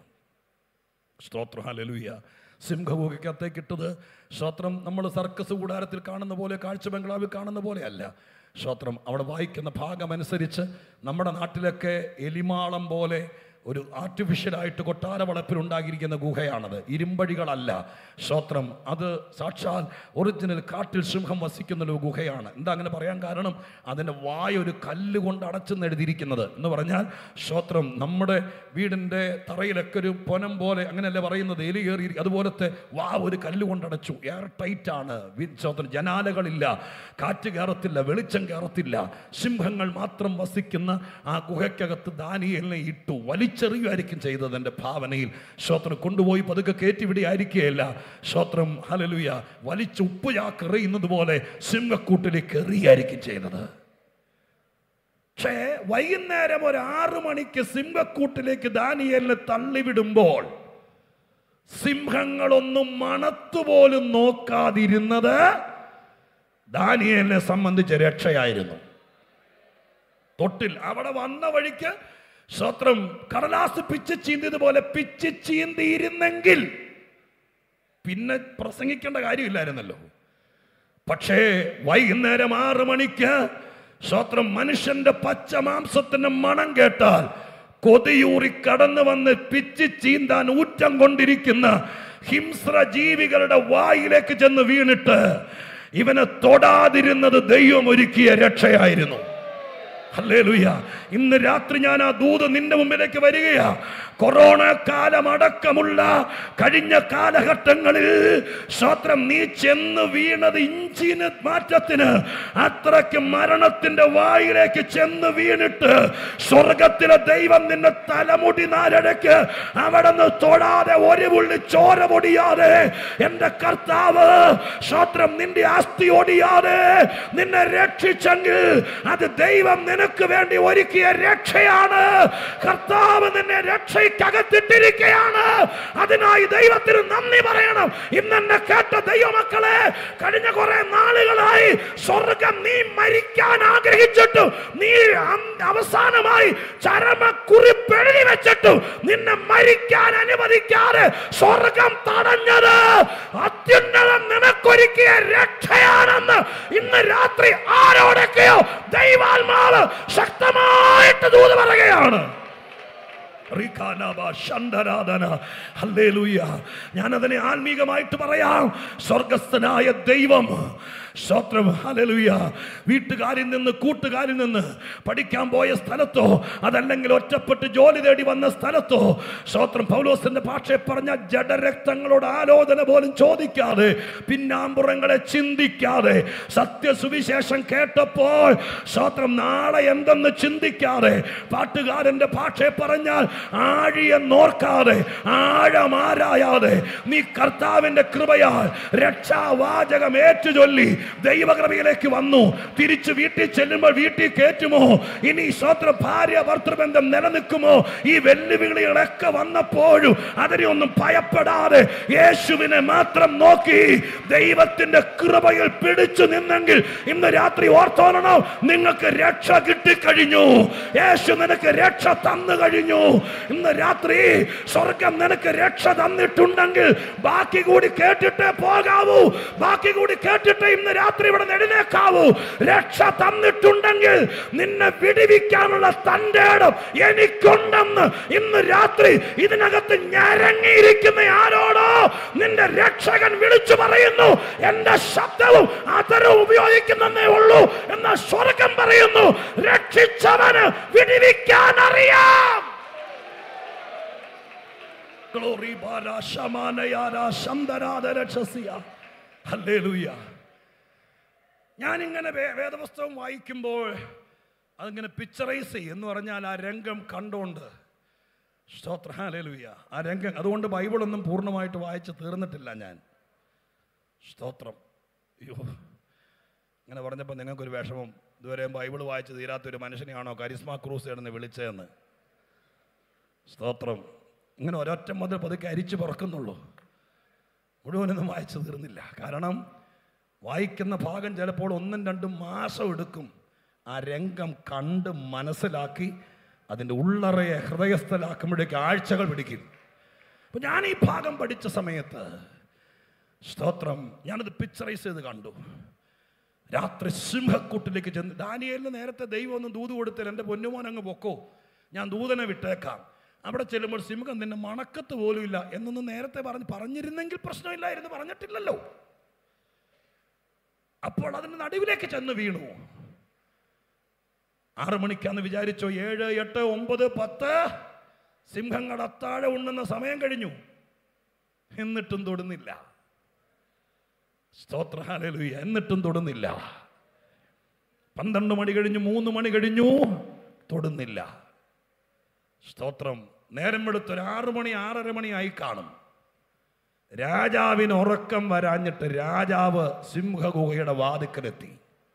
സ്തോത്രം ഹല്ലേലൂയ സിംഹഗുഹയ്ക്കകത്തേക്ക് ഇട്ടത് സ്തോത്രം നമ്മൾ സർക്കസ് കൂടാരത്തിൽ കാണുന്ന പോലെ കാഴ്ച ബംഗ്ലാവിൽ കാണുന്ന പോലെയല്ല സ്തോത്രം അവിടെ വായിക്കുന്ന ഭാഗമനുസരിച്ച് നമ്മുടെ നാട്ടിലൊക്കെ എലിമാളം പോലെ ഒരു ആർട്ടിഫിഷ്യലായിട്ട് കൊട്ടാര വളപ്പിൽ ഉണ്ടാക്കിയിരിക്കുന്ന ഗുഹയാണത് ഇരുമ്പടികളല്ല സ്തോത്രം അത് സാക്ഷാൽ ഒറിജിനൽ കാട്ടിൽ സിംഹം വസിക്കുന്ന ഒരു ഗുഹയാണ് എന്താ അങ്ങനെ പറയാൻ കാരണം അതിൻ്റെ വായ ഒരു കല്ല് കൊണ്ട് അടച്ചെന്ന് എഴുതിയിരിക്കുന്നത് എന്ന് പറഞ്ഞാൽ സ്തോത്രം നമ്മുടെ വീടിൻ്റെ തറയിലൊക്കെ ഒരു പൊനം പോലെ അങ്ങനെയല്ലേ പറയുന്നത് എലി കയറി അതുപോലത്തെ വാ ഒരു കല്ല് കൊണ്ട് അടച്ചു എയർ ടൈറ്റ് ആണ് വി- സ്തോത്രം ജനാലകളില്ല കാറ്റ് കയറത്തില്ല വെളിച്ചം കയറത്തില്ല സിംഹങ്ങൾ മാത്രം വസിക്കുന്ന ആ ഗുഹയ്ക്കകത്ത് ദാനിയലിനെ ഇട്ടു വലിച്ചെറിയുമായിരിക്കും ചെയ്തത് എൻ്റെ ഭാവനയിൽ ശ്രോത്രം കൊണ്ടുപോയി പതുക്കെ കയറ്റിവിടെ ആയിരിക്കുകയല്ല ശ്രോത്രം ഹലലുയ വലിച്ച് ഉപ്പ് ചാക്കെറിയുന്നത് പോലെ സിംഹക്കൂട്ടിലേക്ക് എറിയായിരിക്കും ചെയ്തത് പക്ഷേ വൈകുന്നേരം ഒരു ആറു മണിക്ക് സിംഹക്കൂട്ടിലേക്ക് ദാനിയലിനെ തള്ളിവിടുമ്പോൾ സിംഹങ്ങളൊന്നും മണത്തുപോലും നോക്കാതിരുന്നത് ദാനിയലിനെ സംബന്ധിച്ച രക്ഷയായിരുന്നു തൊട്ടിൽ അവിടെ വന്ന വഴിക്ക് സ്വത്രം കടലാസ് പിച്ച് ചീന്തിയതുപോലെ പിച്ച് ചീന്തിയിരുന്നെങ്കിൽ പിന്നെ പ്രസംഗിക്കേണ്ട കാര്യമില്ലായിരുന്നല്ലോ പക്ഷേ വൈകുന്നേരം ആറ് മണിക്ക് സ്വത്രം മനുഷ്യന്റെ പച്ച മാംസത്തിന്റെ മണം കേട്ടാൽ കൊതിയൂറി കടന്നു വന്ന് പിച്ച് ചീന്താൻ ഊറ്റം കൊണ്ടിരിക്കുന്ന ഹിംസ്ര ജീവികളുടെ വായിലേക്ക് ചെന്ന് വീണിട്ട് ഇവനെ തൊടാതിരുന്നത് ദൈവം ഒരുക്കിയ രക്ഷയായിരുന്നു ഹല്ലേലൂയ ഇന്ന് രാത്രി ഞാൻ ആ ദൂത് നിന്റെ മുമ്പിലേക്ക് വരികയാ കൊറോണ കാലം അടക്കമുള്ള കഴിഞ്ഞ കാലഘട്ടങ്ങളിൽ സ്വത്രം നീ ചെന്ന് വീണത് ഇഞ്ചിന് മാറ്റത്തിന് അത്രയ്ക്ക് മരണത്തിന്റെ വായിലേക്ക് ചെന്ന് വീണിട്ട് സ്വർഗത്തിലെ ദൈവം നിന്നെ തലമുടി നാലടയ്ക്ക് അവിടെ നിന്ന് തൊടാതെ ഒരു പുള്ളി ചോര പൊടിയാതെ എന്റെ കർത്താവ് സ്വത്രം നിന്റെ അസ്ഥി ഒടിയാതെ നിന്നെ രക്ഷിച്ചെങ്കിൽ അത് ദൈവം നിനക്ക് നിനക്ക് വേണ്ടി ഒരുക്കിയ രക്ഷയാണ് കർത്താവ് നിന്നെ രക്ഷയ്ക്കകത്തിട്ടിരിക്കുകയാണ് അതിനായി ദൈവത്തിന് നന്ദി പറയണം ഇന്ന് എന്നെ കേട്ട ദൈവമക്കളെ കഴിഞ്ഞ കുറെ നാളുകളായി സ്വർഗം നീ മരിക്കാൻ ആഗ്രഹിച്ചിട്ടു നീ അം- അവസാനമായി ചരമ കുറിപ്പ് എഴുതി വെച്ചിട്ടു നിന്നെ മരിക്കാൻ അനുവദിക്കാതെ സ്വർഗം തടഞ്ഞത് അത്യുന്നതം നിനക്കൊരുക്കിയ രക്ഷയാണെന്ന് ഇന്ന് രാത്രി ആരോടൊക്കെയോ ദൈവാത്മാവ് ശക്തമായിട്ട് ദൂത് പറയുകയാണ് റിഖാനാബ ശണ്ഡരാധന. ഹല്ലേലൂയ. ഞാനതിനെ ആത്മീകമായിട്ട് പറയാം സ്വർഗസ്ഥനായ ദൈവം സ്തോത്രം ഹല്ലേലൂയ വീട്ടുകാരിൽ നിന്ന് കൂട്ടുകാരിൽ നിന്ന് പഠിക്കാൻ പോയ സ്ഥലത്തോ അതല്ലെങ്കിൽ ഒറ്റപ്പെട്ട് ജോലി തേടി വന്ന സ്ഥലത്തോ സ്തോത്രം പൗലോസിന്റെ ഭാഷയെ പറഞ്ഞ ജഡരക്തങ്ങളോട് ആലോചന പോലും ചോദിക്കാതെ പിന്നാമ്പുറങ്ങളെ ചിന്തിക്കാതെ സത്യസുവിശേഷം കേട്ടപ്പോൾ സ്തോത്രം നാളെ എന്തെന്ന് ചിന്തിക്കാതെ പാട്ടുകാരന്റെ ഭാഷയെ പറഞ്ഞാൽ ആഴിയെ നോർക്കാതെ ആഴമാരായാതെ നീ കർത്താവിന്റെ കൃപയാൽ രക്ഷാവാചകം ഏറ്റുചൊല്ലി ദൈവകൃപയിലേക്ക് വന്നു തിരിച്ചു വീട്ടിൽ ചെല്ലുമ്പോൾ വീട്ടിൽ കയറ്റുമോ ഇനി സ്വത്ര ഭാര്യ ഭർത്തൃബന്ധം നിലനിൽക്കുമോ ഈ വെല്ലുവിളികളൊക്കെ വന്നപ്പോഴും അതിനെ ഒന്നും ഭയപ്പെടാതെ യേശുവിനെ മാത്രം നോക്കി ദൈവത്തിന്റെ കൃപയിൽ പിടിച്ചു നിന്നെങ്കിൽ ഇന്ന് രാത്രി ഓർത്തോണോ നിങ്ങൾക്ക് രക്ഷ കിട്ടിക്കഴിഞ്ഞു യേശു നിനക്ക് രക്ഷ തന്നു കഴിഞ്ഞു ഇന്ന് രാത്രി സ്വർഗം നിനക്ക് രക്ഷ തന്നിട്ടുണ്ടെങ്കിൽ ബാക്കി കൂടി കേട്ടിട്ടേ പോകാവൂ ബാക്കി കൂടി കേട്ടിട്ട് ഇന്ന് രാത്രി ഇവിടെ നെടുന്നേക്കാവൂ രക്ഷ തന്നിട്ടുണ്ടെങ്കിൽ നിന്നെ വിടിവിക്കാനുള്ള തന്റെ ഇടം എനിക്കുണ്ടെന്ന് ഇന്ന് രാത്രി ഇതിനകത്ത് ഞരങ്ങിയിരിക്കുന്ന ആരോടോ നിന്റെ രക്ഷകൻ വിളിച്ചു പറയുന്നു എന്റെ ശബ്ദവും അതരവും ഉപയോഗിക്കുന്നേ ഉള്ളൂ എന്ന സ്വർഗം പറയുന്നു രക്ഷിച്ചവന് വിടിവിക്കാൻ അറിയാം Glory bala shamanayara shandarada രക്ഷസിയ. Hallelujah. ഞാനിങ്ങനെ വേ- വേദപുസ്തകം വായിക്കുമ്പോൾ അതിങ്ങനെ പിക്ചറൈസ് ചെയ്യും എന്ന് പറഞ്ഞാൽ ആ രംഗം കണ്ടുകൊണ്ട് സ്തോത്ര ഹാലലുയ്യ ആ രംഗം അതുകൊണ്ട് ബൈബിളൊന്നും പൂർണ്ണമായിട്ട് വായിച്ച് തീർന്നിട്ടില്ല ഞാൻ സ്തോത്രം അയ്യോ അങ്ങനെ പറഞ്ഞപ്പോൾ നിങ്ങൾക്കൊരു വിഷമം ഇതുവരെ ബൈബിൾ വായിച്ച് തീരാത്ത ഒരു മനുഷ്യനെയാണോ കരിസ്മ ക്രൂസ് എന്ന് വിളിച്ചതെന്ന് സ്തോത്രം ഇങ്ങനെ ഒരൊറ്റ മുതൽ പതുക്കെ അരിച്ചു പറക്കുന്നുള്ളൂ മുഴുവനൊന്നും വായിച്ചു തീർന്നില്ല കാരണം വായിക്കുന്ന ഭാഗം ചിലപ്പോൾ ഒന്നും രണ്ടും മാസം എടുക്കും ആ രംഗം കണ്ട് മനസ്സിലാക്കി അതിൻ്റെ ഉള്ളറയെ ഹൃദയസ്ഥലാക്കുമ്പോഴേക്ക് ആഴ്ചകൾ പിടിക്കും അപ്പം ഞാൻ ഈ ഭാഗം പഠിച്ച സമയത്ത് സ്തോത്രം ഞാനത് പിക്ചറൈസ് ചെയ്ത് കണ്ടു രാത്രി സിംഹക്കൂട്ടിലേക്ക് ചെന്ന് ദാനിയേലിന് നേരത്തെ ദൈവം ഒന്നും ദൂത് കൊടുത്തില്ല എൻ്റെ പൊന്നുമോൻ അങ്ങ് പൊക്കോ ഞാൻ ദൂതനെ വിട്ടേക്കാം അവിടെ ചെല്ലുമ്പോൾ സിംഹം നിന്നെ മണക്കത്ത് പോലും ഇല്ല എന്നൊന്നും നേരത്തെ പറഞ്ഞ് പറഞ്ഞിരുന്നെങ്കിൽ പ്രശ്നമില്ലായിരുന്നു പറഞ്ഞിട്ടില്ലല്ലോ അപ്പോൾ അതിന് നടുവിലേക്ക് ചെന്ന് വീണു ആറു മണിക്കാന്ന് വിചാരിച്ചോ ഏഴ് എട്ട് ഒമ്പത് പത്ത് സിംഹങ്ങൾ അത്താഴ ഉണ്ണുന്ന സമയം കഴിഞ്ഞു എന്നിട്ടും തൊടുന്നില്ല സ്തോത്രഹാലലുയ എന്നിട്ടും തൊടുന്നില്ല പന്ത്രണ്ട് മണി കഴിഞ്ഞു മൂന്ന് മണി കഴിഞ്ഞു തൊടുന്നില്ല സ്തോത്രം നേരം വെളുത്തൊരു ആറു മണി ആറര മണി ആയി കാണും രാജാവിന് ഉറക്കം വരാഞ്ഞിട്ട് രാജാവ് സിംഹഗുഹയുടെ വാതിക്കലെത്തി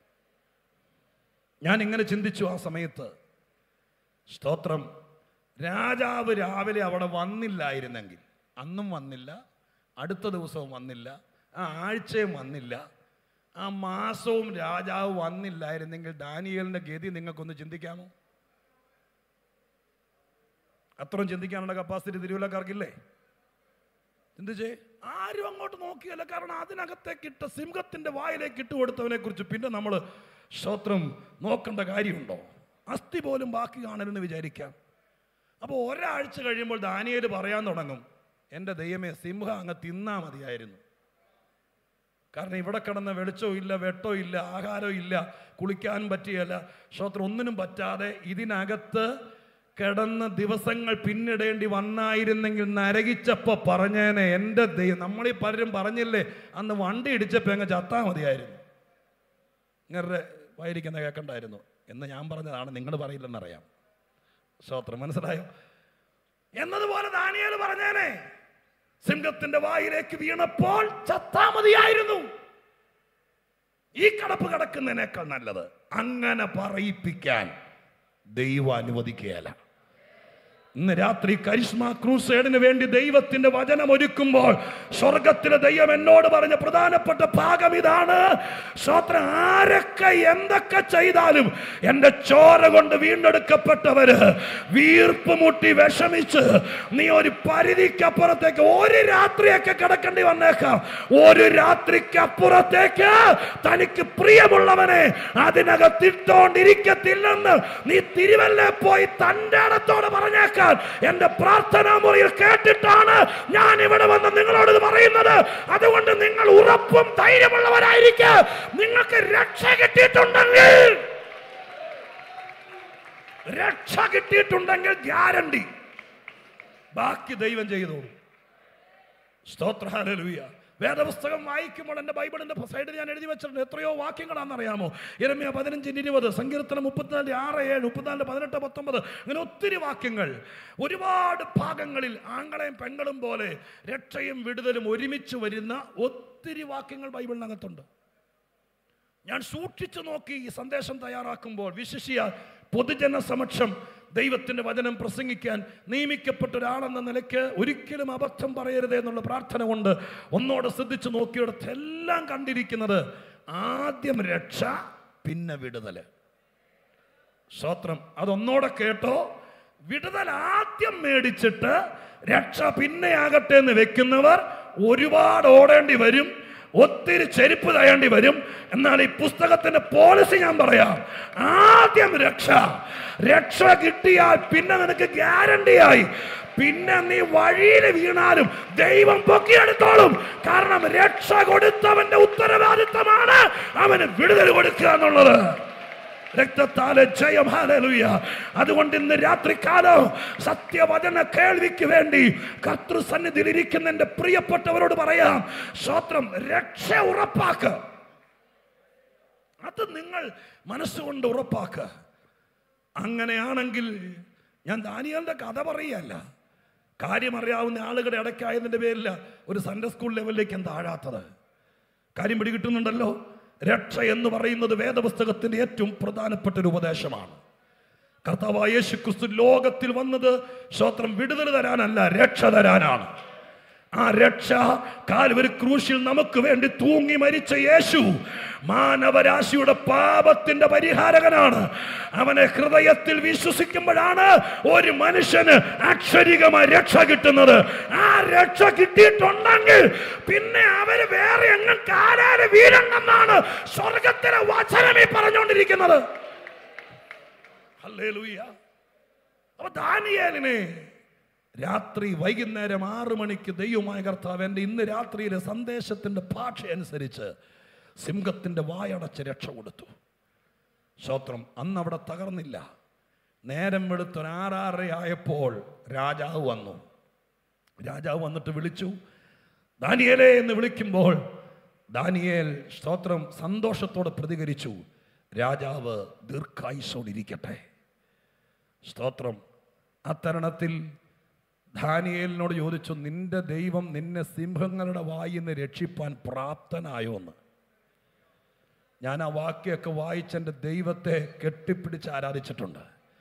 ഞാൻ ഇങ്ങനെ ചിന്തിച്ചു ആ സമയത്ത് സ്തോത്രം രാജാവ് രാവിലെ അവിടെ വന്നില്ലായിരുന്നെങ്കിൽ അന്നും വന്നില്ല അടുത്ത ദിവസവും വന്നില്ല ആ ആഴ്ചയും വന്നില്ല ആ മാസവും രാജാവ് വന്നില്ലായിരുന്നെങ്കിൽ ദാനിയേലിന്റെ ഗതി നിങ്ങൾക്കൊന്ന് ചിന്തിക്കാമോ അത്രയും ചിന്തിക്കാനുള്ള കപ്പാസിറ്റി തിരുവല്ലക്കാർക്കില്ലേ ചിന്തിച്ചേ ആരും അങ്ങോട്ട് നോക്കിയല്ല കാരണം അതിനകത്തേക്ക് ഇട്ട സിംഹത്തിന്റെ വായിലേക്ക് ഇട്ട് കൊടുത്തവനെ കുറിച്ച് പിന്നെ നമ്മൾ ശ്രോത്രം നോക്കേണ്ട കാര്യമുണ്ടോ അസ്ഥി പോലും ബാക്കി കാണരുതെന്ന് വിചാരിക്കാം അപ്പോൾ ഒരാഴ്ച കഴിയുമ്പോൾ ദാനിയേൽ പറയാൻ തുടങ്ങും എൻ്റെ ദൈവമേ സിംഹം അങ്ങ് തിന്നാ മതിയായിരുന്നു കാരണം ഇവിടെ കിടന്ന വെളിച്ചവും ഇല്ല വെട്ടോ ഇല്ല ആഹാരവും ഇല്ല കുളിക്കാനും പറ്റിയല്ല ശ്രോത്രം ഒന്നിനും പറ്റാതെ ഇതിനകത്ത് കിടന്ന് ദിവസങ്ങൾ പിന്നിടേണ്ടി വന്നായിരുന്നെങ്കിൽ നരകിച്ചപ്പോ പറഞ്ഞേനെ എൻ്റെ ദൈവം നമ്മളീ പലരും പറഞ്ഞില്ലേ അന്ന് വണ്ടി ഇടിച്ചപ്പോ അങ്ങ് ചത്താ മതിയായിരുന്നു ഇങ്ങനെ വായിരിക്കുന്ന കേൾക്കണ്ടായിരുന്നു എന്ന് ഞാൻ പറഞ്ഞതാണ് നിങ്ങൾ പറയില്ലെന്നറിയാം ശ്രോത്രം മനസ്സിലായോ എന്നതുപോലെ ദാനിയേൽ പറഞ്ഞേനെ സിംഹത്തിന്റെ വായിലേക്ക് വീണപ്പോൾ ചത്താ മതിയായിരുന്നു ഈ കടപ്പ് കിടക്കുന്നതിനേക്കാൾ നല്ലത് അങ്ങനെ പറയിപ്പിക്കാൻ ദൈവം അനുവദിക്കുകയല്ല ഇന്ന് രാത്രി കരിസ്മ ക്രൂസേഡിന് വേണ്ടി ദൈവത്തിന്റെ വചനം ഒരുക്കുമ്പോൾ സ്വർഗത്തിലെ ദൈവം എന്നോട് പറഞ്ഞ പ്രധാനപ്പെട്ട ഭാഗം ഇതാണ് സ്വത്ര ആരൊക്കെ എന്തൊക്കെ ചെയ്താലും എൻ്റെ ചോര കൊണ്ട് വീണ്ടെടുക്കപ്പെട്ടവര് വീർപ്പ് മുട്ടി വിഷമിച്ച് നീ ഒരു പരിധിക്കപ്പുറത്തേക്ക് ഒരു രാത്രിയൊക്കെ കിടക്കേണ്ടി വന്നേക്കാം ഒരു രാത്രിക്കപ്പുറത്തേക്ക് തനിക്ക് പ്രിയമുള്ളവനെ അതിനകത്തിട്ടോണ്ടിരിക്കത്തില്ലെന്ന് നീ തിരുവല്ല പോയി തൻ്റെ ഇടത്തോട് പറഞ്ഞേക്കാൻ എന്റെ പ്രാർത്ഥനാ മുറിയിൽ കേട്ടിട്ടാണ് ഞാൻ ഇവിടെ വന്ന് നിങ്ങളോട് ഇത് പറയുന്നത് അതുകൊണ്ട് നിങ്ങൾ ഉറപ്പും ധൈര്യമുള്ളവരായിരിക്കുക നിങ്ങൾക്ക് രക്ഷ കിട്ടിയിട്ടുണ്ടെങ്കിൽ രക്ഷ കിട്ടിയിട്ടുണ്ടെങ്കിൽ ഗ്യാരണ്ടി ബാക്കി ദൈവം ചെയ്തോളൂ സ്തോത്രഹാലൂയ വേദപുസ്തകം വായിക്കുമ്പോൾ എൻ്റെ ബൈബിളിൻ്റെ സൈഡിൽ ഞാൻ എഴുതി വെച്ചിട്ടുണ്ട് എത്രയോ വാക്യങ്ങളാണെന്നറിയാമോ ഇരമ്യ പതിനഞ്ചിന് ഇരുപത് സങ്കീർത്തനം മുപ്പത്തിനാല് ആറ് ഏഴ് മുപ്പത്തിനാല് പതിനെട്ട് പത്തൊമ്പത് അങ്ങനെ ഒത്തിരി വാക്യങ്ങൾ ഒരുപാട് ഭാഗങ്ങളിൽ ആങ്ങളെയും പെങ്ങളും പോലെ രക്ഷയും വിടുതലും ഒരുമിച്ച് വരുന്ന ഒത്തിരി വാക്യങ്ങൾ ബൈബിളിനകത്തുണ്ട് ഞാൻ സൂക്ഷിച്ചു നോക്കി ഈ സന്ദേശം തയ്യാറാക്കുമ്പോൾ വിശിഷ്യ പൊതുജന സമക്ഷം ദൈവത്തിന്റെ വചനം പ്രസംഗിക്കാൻ നിയമിക്കപ്പെട്ട ഒരാളെന്ന നിലയ്ക്ക് ഒരിക്കലും അബദ്ധം പറയരുതേ എന്നുള്ള പ്രാർത്ഥന കൊണ്ട് ഒന്നോടെ ശ്രദ്ധിച്ചു നോക്കിയിടത്തെല്ലാം കണ്ടിരിക്കുന്നത് ആദ്യം രക്ഷ പിന്നെ വിടുതല് സ്തോത്രം അതൊന്നോടെ കേട്ടോ വിടുതൽ ആദ്യം മേടിച്ചിട്ട് രക്ഷ പിന്നെ ആകട്ടെ എന്ന് വെക്കുന്നവർ ഒരുപാട് ഓടേണ്ടി വരും ഒത്തിരി ചെരുപ്പ് തയ്യേണ്ടി വരും എന്നാൽ ഈ പുസ്തകത്തിന്റെ പോളിസി ഞാൻ പറയാം ആദ്യം രക്ഷ രക്ഷ കിട്ടിയാൽ പിന്നെ നിനക്ക് ഗ്യാരണ്ടിയായി പിന്നെ നീ വഴിയിൽ വീണാലും ദൈവം പൊക്കിയെടുത്തോളും കാരണം രക്ഷ കൊടുത്തവന്റെ ഉത്തരവാദിത്തമാണ് അവന് വിടുതൽ കൊടുക്കുക എന്നുള്ളത് രക്തത്താലെ ജയം ഹാലലുയ അതുകൊണ്ട് ഇന്ന് രാത്രികാലം സത്യവചന കേൾവിക്ക് വേണ്ടി കർത്തൃസന്നിധിയിൽ ഇരിക്കുന്ന എൻ്റെ പ്രിയപ്പെട്ടവരോട് പറയാം സ്വത്രം രക്ഷ ഉറപ്പാക്ക് അത് നിങ്ങൾ മനസ്സുകൊണ്ട് ഉറപ്പാക്ക് അങ്ങനെയാണെങ്കിൽ ഞാൻ ദാനിയലിന്റെ കഥ പറയല്ല കാര്യമറിയാവുന്ന ആളുകളുടെ ഇടയ്ക്കായതിൻ്റെ പേരില്ല ഒരു സൺഡേ സ്കൂൾ ലെവലിലേക്ക് താഴാത്തത് കാര്യം പിടികിട്ടുന്നുണ്ടല്ലോ രക്ഷ എന്ന് പറയുന്നത് വേദപുസ്തകത്തിന്റെ ഏറ്റവും പ്രധാനപ്പെട്ട ഒരു ഉപദേശമാണ് കർത്താവായ യേശു ക്രിസ്തു ലോകത്തിൽ വന്നത് സ്വത്രം വിടുതൽ തരാനല്ല രക്ഷ തരാനാണ് ആ രക്ഷ കാൽവരി ക്രൂശിൽ നമുക്ക് വേണ്ടി തൂങ്ങി മരിച്ച യേശു മാനവരാശിയുടെ പാപത്തിന്റെ പരിഹാരകനാണ് അവനെ ഹൃദയത്തിൽ വിശ്വസിക്കുമ്പോഴാണ് ഒരു മനുഷ്യന് അക്ഷരികമായി രക്ഷ കിട്ടുന്നത് ആ രക്ഷ കിട്ടിയിട്ടുണ്ടെങ്കിൽ പിന്നെ അവര് വേറെ എങ്ങും കാലാല് വീഴണ്ടെന്നാണ് സ്വർഗത്തിലെ വചനമേ പറഞ്ഞുകൊണ്ടിരിക്കുന്നത് ഹല്ലേലൂയ അപ്പൊ ദാനിയേലിനെ രാത്രി വൈകുന്നേരം ആറ് മണിക്ക് ദൈവമായ കർത്താവ് എൻ്റെ ഇന്ന് രാത്രിയിലെ സന്ദേശത്തിൻ്റെ ഭാഷ അനുസരിച്ച് സിംഹത്തിൻ്റെ വായടച്ച് രക്ഷ കൊടുത്തു സ്തോത്രം അന്ന് അവിടെ തകർന്നില്ല നേരം വെളുത്തൊരു ആറാറര ആയപ്പോൾ രാജാവ് വന്നു രാജാവ് വന്നിട്ട് വിളിച്ചു ദാനിയേലേ എന്ന് വിളിക്കുമ്പോൾ ദാനിയേൽ സ്തോത്രം സന്തോഷത്തോടെ പ്രതികരിച്ചു രാജാവ് ദീർഘായുസോടിരിക്കട്ടെ സ്തോത്രം ആ തരുണത്തിൽ ദാനിയേലിനോട് ചോദിച്ചു നിന്റെ ദൈവം നിന്നെ സിംഹങ്ങളുടെ വായിൽ നിന്ന് രക്ഷിപ്പാൻ പ്രാപ്തനായോ എന്ന് ഞാൻ ആ വാക്യമൊക്കെ വായിച്ചെൻ്റെ ദൈവത്തെ കെട്ടിപ്പിടിച്ച് ആരാധിച്ചിട്ടുണ്ട്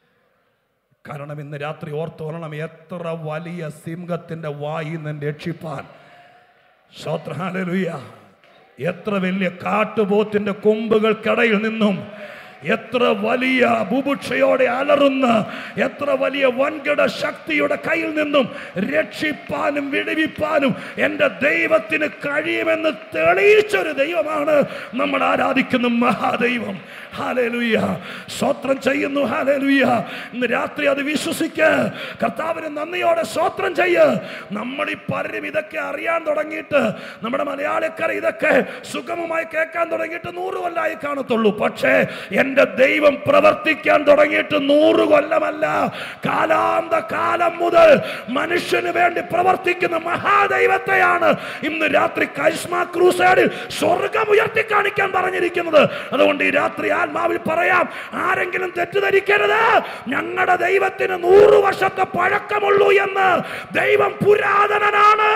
കാരണം ഇന്ന് രാത്രി ഓർത്തോളണം എത്ര വലിയ സിംഹത്തിന്റെ വായിൽ നിന്ന് രക്ഷിപ്പാൻ ശ്രോത്രഹാലലുയ എത്ര വലിയ കാട്ടുപോത്തിന്റെ കൊമ്പുകൾക്കിടയിൽ നിന്നും എത്ര വലിയ ബുഭുക്ഷയോടെ അലറുന്ന എത്ര വലിയ വൻകിട ശക്തിയുടെ കയ്യിൽ നിന്നും രക്ഷിപ്പാനും വിടുവിപ്പാനും എൻ്റെ ദൈവത്തിന് കഴിയുമെന്ന് തെളിയിച്ചൊരു ദൈവമാണ് നമ്മൾ ആരാധിക്കുന്ന മഹാദൈവം ഹാലേലുയ്യ സ്വത്രം ചെയ്യുന്നു ഹാലേലുയ്യ ഇന്ന് രാത്രി അത് വിശ്വസിക്ക് കർത്താവിന് നന്ദിയോടെ സ്വത്രം ചെയ്യ് നമ്മൾ ഈ പലരും ഇതൊക്കെ അറിയാൻ തുടങ്ങിയിട്ട് നമ്മുടെ മലയാളിക്കര ഇതൊക്കെ സുഗമമായി കേൾക്കാൻ തുടങ്ങിയിട്ട് നൂറ് കൊല്ലായി കാണത്തുള്ളൂ പക്ഷേ എൻ്റെ ദൈവം പ്രവർത്തിക്കാൻ തുടങ്ങിയിട്ട് നൂറ് കൊല്ലമല്ല കാലാന്ത കാലം മുതൽ മനുഷ്യന് വേണ്ടി പ്രവർത്തിക്കുന്ന മഹാദൈവത്തെയാണ് ഇന്ന് രാത്രി കരിസ്മ ക്രൂസേഡിൽ സ്വർഗം ഉയർത്തി കാണിക്കാൻ പറഞ്ഞിരിക്കുന്നത് അതുകൊണ്ട് ഈ രാത്രി ആത്മാവിൽ പറയാം ആരെങ്കിലും തെറ്റിദ്ധരിക്കരുത് ഞങ്ങളുടെ ദൈവത്തിന് നൂറ് വർഷത്തെ പഴക്കമുള്ളൂ എന്ന് ദൈവം പുരാതനനാണ്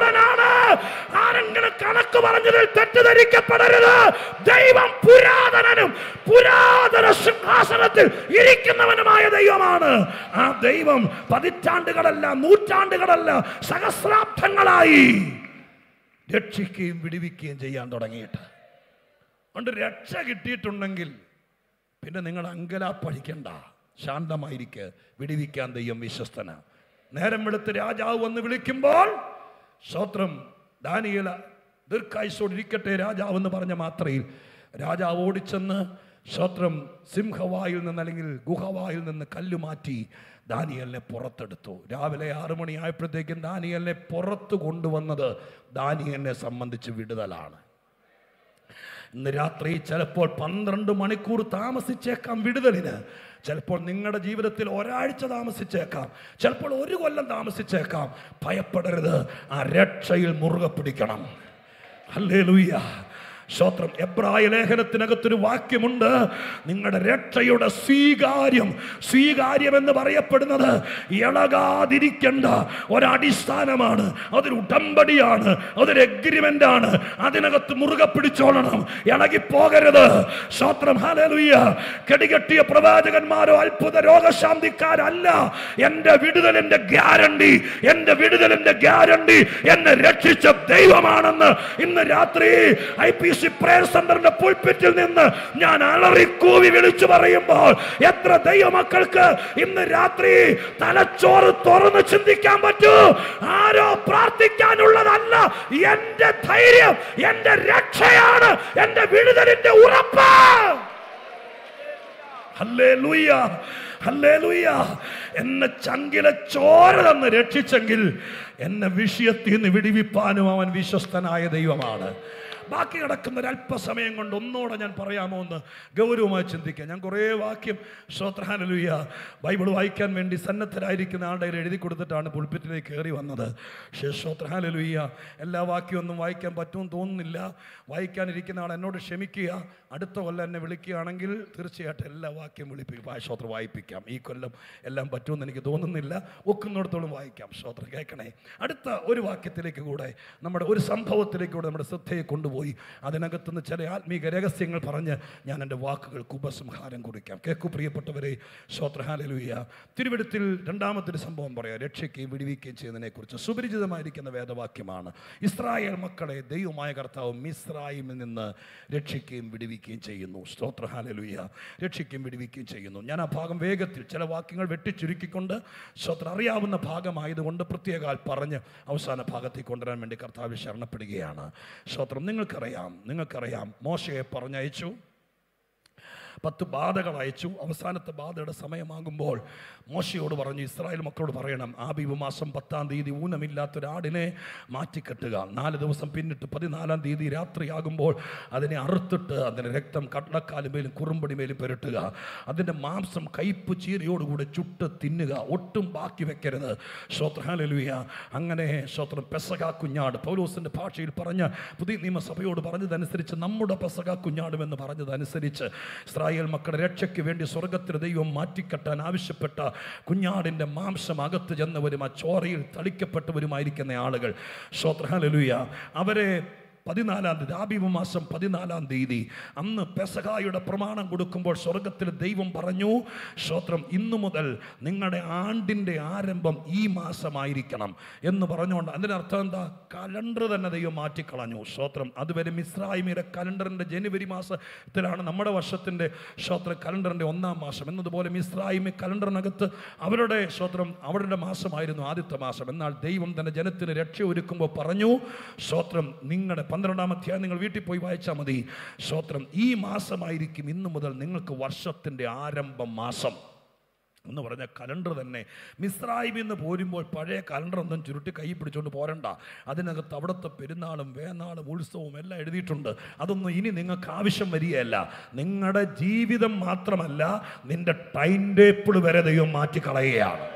സിംഹാസനാരൂഢനാണ് ആരെങ്കിലും കണക്ക് പറഞ്ഞതിൽ തെറ്റിദ്ധരിക്കപ്പെടരുത് ദൈവം പുരാതനനാണ് സൃഷ്ടിച്ചവനും പുരാതന സിംഹാസനത്തിൽ ഇരിക്കുന്നവനുമായ ദൈവമാണ് ആ ദൈവം പതിറ്റാണ്ടുകളല്ല നൂറ്റാണ്ടുകളല്ല സഹസ്രാബ്ദങ്ങളായി രക്ഷിക്കുകയും വിടുവിക്കുകയും ചെയ്യാൻ തുടങ്ങിയിട്ട് അതുകൊണ്ട് രക്ഷ കിട്ടിയിട്ടുണ്ടെങ്കിൽ പിന്നെ നിങ്ങൾ അങ്കലാപ്പഴിക്കണ്ട ശാന്തമായിരിക്ക് വിടുവിക്കാൻ ദൈവം വിശ്വസ്തന നേരം വെളുത്ത് രാജാവ് വന്ന് വിളിക്കുമ്പോൾ സ്വത്രം ദാനിയല ദീർഘായുസോടിരിക്കട്ടെ രാജാവ് എന്ന് പറഞ്ഞ മാത്രയിൽ രാജാവ് ഓടിച്ചെന്ന് സ്വത്രം സിംഹവായിൽ നിന്ന് അല്ലെങ്കിൽ ഗുഹവായിൽ നിന്ന് കല്ല് മാറ്റി ദാനിയലിനെ പുറത്തെടുത്തു രാവിലെ ആറു മണിയായപ്പോഴത്തേക്കും ദാനിയലിനെ പുറത്ത് കൊണ്ടുവന്നത് ദാനിയലിനെ സംബന്ധിച്ച് വിടുതലാണ് ഇന്ന് രാത്രി ചിലപ്പോൾ പന്ത്രണ്ട് മണിക്കൂർ താമസിച്ചേക്കാം വിടുതലിന് ചിലപ്പോൾ നിങ്ങളുടെ ജീവിതത്തിൽ ഒരാഴ്ച താമസിച്ചേക്കാം ചിലപ്പോൾ ഒരു കൊല്ലം താമസിച്ചേക്കാം ഭയപ്പെടരുത് ആ രക്ഷയിൽ മുറുകെ പിടിക്കണം അല്ലേ സ്തോത്രം എബ്രായ ലേഖനത്തിനകത്തൊരു വാക്യമുണ്ട് നിങ്ങളുടെ രക്ഷയുടെ സ്വീകാര്യം സ്വീകാര്യം എന്ന് പറയപ്പെടുന്നത് ഇളകാതിരിക്കേണ്ട ഒരടിസ്ഥാനമാണ് അതൊരു ഉടമ്പടിയാണ് അതൊരു എഗ്രിമെന്റ് ആണ് അതിനകത്ത് മുറുകെ പിടിച്ചോളണം ഇളകി പോകരുത് സ്തോത്രം ഹാലലുയ്യ കെടികെട്ടിയ പ്രവാചകന്മാരോ അത്ഭുത രോഗശാന്തിക്കാരല്ല എന്റെ വിടുതലിന്റെ ഗ്യാരണ്ടി എന്റെ വിടുതലിന്റെ ഗ്യാരണ്ടി എന്നെ രക്ഷിച്ച ദൈവമാണെന്ന് ഇന്ന് രാത്രി ഐ പി സി പ്രയർ സെന്ററിന്റെ പുൽപ്പിറ്റിൽ നിന്ന് ഞാൻ അലറിക്കൂവി വിളിച്ചു പറയുമ്പോൾ എത്ര ദൈവമക്കൾക്ക് ഇന്ന് രാത്രി തലച്ചോറ് തുറന്ന് ചിന്തിക്കാൻ പറ്റൂ ആരോ പ്രാർത്ഥിക്കാനുള്ളതല്ല എന്റെ ധൈര്യം എന്റെ രക്ഷയാണ് എന്റെ വിടുതലിന്റെ ഉറപ്പ് ഹല്ലേലൂയ ഹല്ലേലൂയ എന്നെ ചങ്കിലെ ചോര തന്ന് രക്ഷിച്ചെങ്കിൽ എന്നെ വിഷയത്തിൽ നിന്ന് വിടിവിപ്പാനും അവൻ വിശ്വസ്തനായ ദൈവമാണ് ബാക്കി കിടക്കുന്ന ഒരു അല്പസമയം കൊണ്ട് ഒന്നോടെ ഞാൻ പറയാമോ എന്ന് ഗൗരവമായി ചിന്തിക്കാം ഞാൻ കുറേ വാക്യം ശ്രോത്രഹാനലുയ്യ ബൈബിൾ വായിക്കാൻ വേണ്ടി സന്നദ്ധരായിരിക്കുന്ന ആളുടെ കയ്യിൽ എഴുതി കൊടുത്തിട്ടാണ് പുൾപ്പിറ്റിലേക്ക് കയറി വന്നത് പക്ഷേ ശ്രോത്രഹാനലുയ്യ എല്ലാ വാക്യമൊന്നും വായിക്കാൻ പറ്റുമെന്ന് തോന്നുന്നില്ല വായിക്കാനിരിക്കുന്ന ആൾ എന്നോട് ക്ഷമിക്കുക അടുത്ത കൊല്ലം എന്നെ വിളിക്കുകയാണെങ്കിൽ തീർച്ചയായിട്ടും എല്ലാ വാക്യം വിളിപ്പിക്കും ശ്രോത്ര വായിപ്പിക്കാം ഈ കൊല്ലം എല്ലാം പറ്റുമെന്ന് എനിക്ക് തോന്നുന്നില്ല ഒക്കുന്നിടത്തോളം വായിക്കാം ശ്രോത്ര കേൾക്കണേ അടുത്ത ഒരു വാക്യത്തിലേക്ക് കൂടെ നമ്മുടെ ഒരു സംഭവത്തിലേക്ക് കൂടെ നമ്മുടെ ശ്രദ്ധയെ കൊണ്ടുപോയി അതിനകത്തുനിന്ന് ചില ആത്മീക രഹസ്യങ്ങൾ പറഞ്ഞ് ഞാൻ എൻ്റെ വാക്കുകൾക്ക് ഉപസംഹാരം കുറിക്കാം കേൾക്കു പ്രിയപ്പെട്ടവരെ ശ്രോത്രഹാലലുയ്യ തിരുവഴുത്തിൽ രണ്ടാമത്തെ സംഭവം പറയാം രക്ഷയ്ക്കുകയും വിടുവിക്കുകയും ചെയ്യുന്നതിനെക്കുറിച്ച് സുപരിചിതമായിരിക്കുന്ന വേദവാക്യമാണ് ഇസ്രായേൽ മക്കളെ ദൈവമായ കർത്താവ് മിസ്രായിമിൽ നിന്ന് രക്ഷിക്കുകയും വിടുവിക്കുകയും ചെയ്യുന്നു സ്തോത്രഹാലലുയ്യ രക്ഷിക്കുകയും വിടുവിക്കുകയും ചെയ്യുന്നു ഞാൻ ആ ഭാഗം വേഗത്തിൽ ചില വാക്യങ്ങൾ വെട്ടിച്ചുരുക്കിക്കൊണ്ട് സ്തോത്രം അറിയാവുന്ന ഭാഗമായതുകൊണ്ട് പ്രത്യേകാൽ പറഞ്ഞ് അവസാന ഭാഗത്തേക്ക് കൊണ്ടുവരാൻ വേണ്ടി കർത്താവ് ശരണപ്പെടുകയാണ് സ്തോത്രം നിങ്ങൾക്കറിയാം നിങ്ങൾക്കറിയാം മോശയെ പറഞ്ഞയച്ചു പത്ത് ബാധകൾ അയച്ചു അവസാനത്തെ ബാധയുടെ സമയമാകുമ്പോൾ മോശയോട് പറഞ്ഞു ഇസ്രായേൽ മക്കളോട് പറയണം ആബിബ് മാസം പത്താം തീയതി ഊനമില്ലാത്തൊരാടിനെ മാറ്റിക്കെട്ടുക നാല് ദിവസം പിന്നിട്ട് പതിനാലാം തീയതി രാത്രിയാകുമ്പോൾ അതിനെ അറുത്തിട്ട് അതിൻ്റെ രക്തം കടലക്കാലുമേലും കുറുമ്പടിമേലും പുരട്ടുക അതിൻ്റെ മാംസം കയ്പ് ചീരയോടുകൂടെ ചുട്ട് തിന്നുക ഒട്ടും ബാക്കി വെക്കരുത് ശ്രോത്രഹാലലുയ അങ്ങനെ ശ്രോത്രം പെസക കുഞ്ഞാട് പൗലോസിൻ്റെ ഭാഷയിൽ പറഞ്ഞ പുതിയ നിയമസഭയോട് പറഞ്ഞതനുസരിച്ച് നമ്മുടെ പെസക കുഞ്ഞാടുമെന്ന് പറഞ്ഞതനുസരിച്ച് ഇസ്രായേൽ മക്കളുടെ രക്ഷയ്ക്ക് വേണ്ടി സ്വർഗത്തിന് ദൈവം മാറ്റിക്കെട്ടാൻ ആവശ്യപ്പെട്ട കുഞ്ഞാടിൻ്റെ മാംസം അകത്ത് ചെന്നവരും ആ ചോരയിൽ തളിക്കപ്പെട്ടവരുമായിരിക്കുന്ന ആളുകൾ ശ്രോത്രഹാലലുയ അവരെ പതിനാലാം തീയതി ആബിബ് മാസം പതിനാലാം തീയതി അന്ന് പെസഹായുടെ പ്രമാണം കൊടുക്കുമ്പോൾ സ്വർഗത്തിൽ ദൈവം പറഞ്ഞു ശ്രോത്രം ഇന്നു മുതൽ നിങ്ങളുടെ ആണ്ടിൻ്റെ ആരംഭം ഈ മാസമായിരിക്കണം എന്ന് പറഞ്ഞുകൊണ്ട് അതിൻ്റെ അർത്ഥം എന്താ കലണ്ടർ തന്നെ ദൈവം മാറ്റിക്കളഞ്ഞു ശ്രോത്രം അതുവരെ മിസ്രായിമിയുടെ കലണ്ടറിൻ്റെ ജനുവരി മാസത്തിലാണ് നമ്മുടെ വർഷത്തിൻ്റെ ശ്രോത്ര കലണ്ടറിൻ്റെ ഒന്നാം മാസം എന്നതുപോലെ മിസ്രായിമി കലണ്ടറിനകത്ത് അവരുടെ ശ്രോത്രം അവരുടെ മാസമായിരുന്നു ആദ്യത്തെ മാസം എന്നാൽ ദൈവം തന്റെ ജനത്തിന് രക്ഷ ഒരുക്കുമ്പോൾ പറഞ്ഞു ശ്രോത്രം നിങ്ങളുടെ പന്ത്രണ്ടാം അധ്യായം നിങ്ങൾ വീട്ടിൽ പോയി വായിച്ചാൽ മതി ശ്രോത്രം ഈ മാസമായിരിക്കും ഇന്നു മുതൽ നിങ്ങൾക്ക് വർഷത്തിൻ്റെ ആരംഭം മാസം എന്ന് പറഞ്ഞ കലണ്ടർ തന്നെ മിസ്രായിമിൽ നിന്ന് പോരുമ്പോൾ പഴയ കലണ്ടർ ഒന്നും ചുരുട്ടി കൈ പിടിച്ചുകൊണ്ട് പോരണ്ട അതിനകത്ത് അവിടുത്തെ പെരുന്നാളും വേനാളും ഉത്സവവും എല്ലാം എഴുതിയിട്ടുണ്ട് അതൊന്നും ഇനി നിങ്ങൾക്ക് ആവശ്യം വരികയല്ല നിങ്ങളുടെ ജീവിതം മാത്രമല്ല നിന്റെ ടൈം ടേപ്പിൾ വരെ ദൈവം മാറ്റിക്കളയുകയാണ്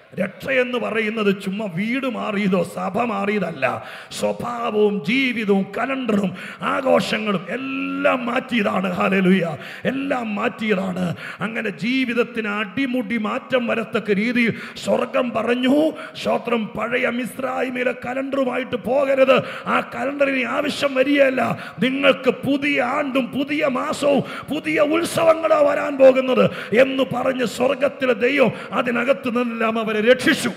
രക്ഷയെന്ന് പറയുന്നത് ചുമ്മാ വീട് മാറിയതോ സഭ മാറിയതല്ല സ്വഭാവവും ജീവിതവും കലണ്ടറും ആഘോഷങ്ങളും എല്ലാം മാറ്റിയതാണ് ഹാലലുയ എല്ലാം മാറ്റിയതാണ് അങ്ങനെ ജീവിതത്തിന് അടിമുടി മാറ്റം വരത്തക്ക രീതിയിൽ സ്വർഗം പറഞ്ഞു സ്വത്രം പഴയ മിസ്രായ്മയിലെ കലണ്ടറുമായിട്ട് പോകരുത് ആ കലണ്ടറിന് ആവശ്യം വരികയല്ല നിങ്ങൾക്ക് പുതിയ ആണ്ടും പുതിയ മാസവും പുതിയ ഉത്സവങ്ങളോ വരാൻ പോകുന്നത് എന്ന് പറഞ്ഞ് സ്വർഗത്തിലെ ദൈവം അതിനകത്ത് നിന്നെല്ലാം അവരെ രക്ഷിച്ചു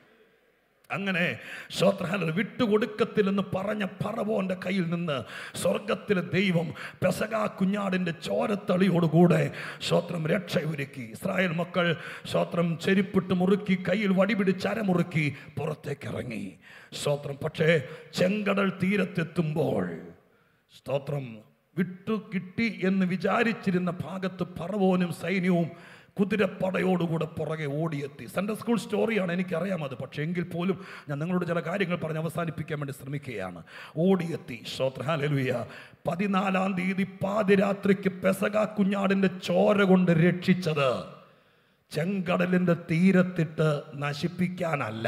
അങ്ങനെ ശ്രോത്രഹാല വിട്ടുകൊടുക്കത്തില്ലെന്ന് പറഞ്ഞ പറവോന്റെ കയ്യിൽ നിന്ന് സ്വർഗത്തിലെ ദൈവം പെസക കുഞ്ഞാടിന്റെ ചോരത്തളിയോടുകൂടെ ശ്രോത്രം രക്ഷ ഒരുക്കി ഇസ്രായേൽ മക്കൾ ശ്രോത്രം ചെരിപ്പിട്ട് മുറുക്കി കയ്യിൽ വടിപിടിച്ച് അരമുറുക്കി പുറത്തേക്ക് ഇറങ്ങി ശ്രോത്രം പക്ഷേ ചെങ്കടൽ തീരത്തെത്തുമ്പോൾ സ്തോത്രം വിട്ടു കിട്ടി എന്ന് വിചാരിച്ചിരുന്ന ഭാഗത്ത് പറവോനും സൈന്യവും കുതിരപ്പടയോടുകൂടെ പുറകെ ഓടിയെത്തി സൺഡേ സ്കൂൾ സ്റ്റോറിയാണ് എനിക്കറിയാം അത് പക്ഷേ എങ്കിൽ പോലും ഞാൻ നിങ്ങളോട് ചില കാര്യങ്ങൾ പറഞ്ഞ് അവസാനിപ്പിക്കാൻ വേണ്ടി ശ്രമിക്കുകയാണ് ഓടിയെത്തി ശ്രോത്രഹാലലുയ പതിനാലാം തീയതി പാതിരാത്രിക്ക് പെസക കുഞ്ഞാടിൻ്റെ ചോര കൊണ്ട് രക്ഷിച്ചത് ചെങ്കടലിൻ്റെ തീരത്തിട്ട് നശിപ്പിക്കാനല്ല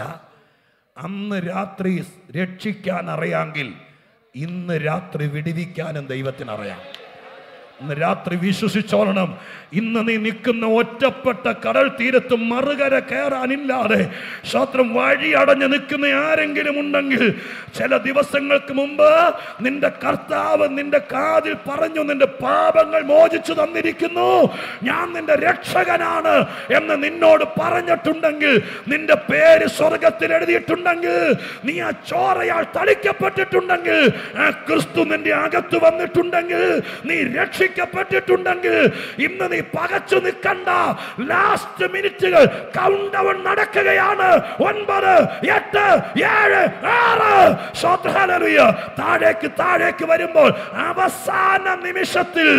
അന്ന് രാത്രി രക്ഷിക്കാൻ അറിയാമെങ്കിൽ ഇന്ന് രാത്രി വിടിവിക്കാനും ദൈവത്തിനറിയാം ഇന്ന് രാത്രി വിശ്വസിച്ചോളണം ഇന്ന് നീ നിൽക്കുന്ന ഒറ്റപ്പെട്ട കടൽ തീരത്ത് മറുകര കയറാനില്ലാതെ സ്വത്രം വഴി അടഞ്ഞു നിൽക്കുന്ന ആരെങ്കിലും ഉണ്ടെങ്കിൽ ചില ദിവസങ്ങൾക്ക് മുമ്പ് നിന്റെ കർത്താവ് നിന്റെ കാതിൽ പറഞ്ഞു നിന്റെ പാപങ്ങൾ മോചിച്ചു തന്നിരിക്കുന്നു ഞാൻ നിന്റെ രക്ഷകനാണ് എന്ന് നിന്നോട് പറഞ്ഞിട്ടുണ്ടെങ്കിൽ നിന്റെ പേര് സ്വർഗത്തിൽ എഴുതിയിട്ടുണ്ടെങ്കിൽ നീ ആ ചോരയാൽ തളിക്കപ്പെട്ടിട്ടുണ്ടെങ്കിൽ ആ ക്രിസ്തു നിന്റെ അകത്ത് വന്നിട്ടുണ്ടെങ്കിൽ നീ രക്ഷിക്കപ്പെട്ടിട്ടുണ്ടെങ്കിൽ ഇന്ന് നീ പകച്ചു നിൽക്കണ്ട ലാസ്റ്റ് മിനിറ്റുകൾ കൗണ്ട് ഡൗൺ നടക്കുകയാണ് ഒൻപത് എട്ട് ഏഴ് ആറ് ശ്രോത്രഹാലറിയ താഴേക്ക് താഴേക്ക് വരുമ്പോൾ അവസാന നിമിഷത്തിൽ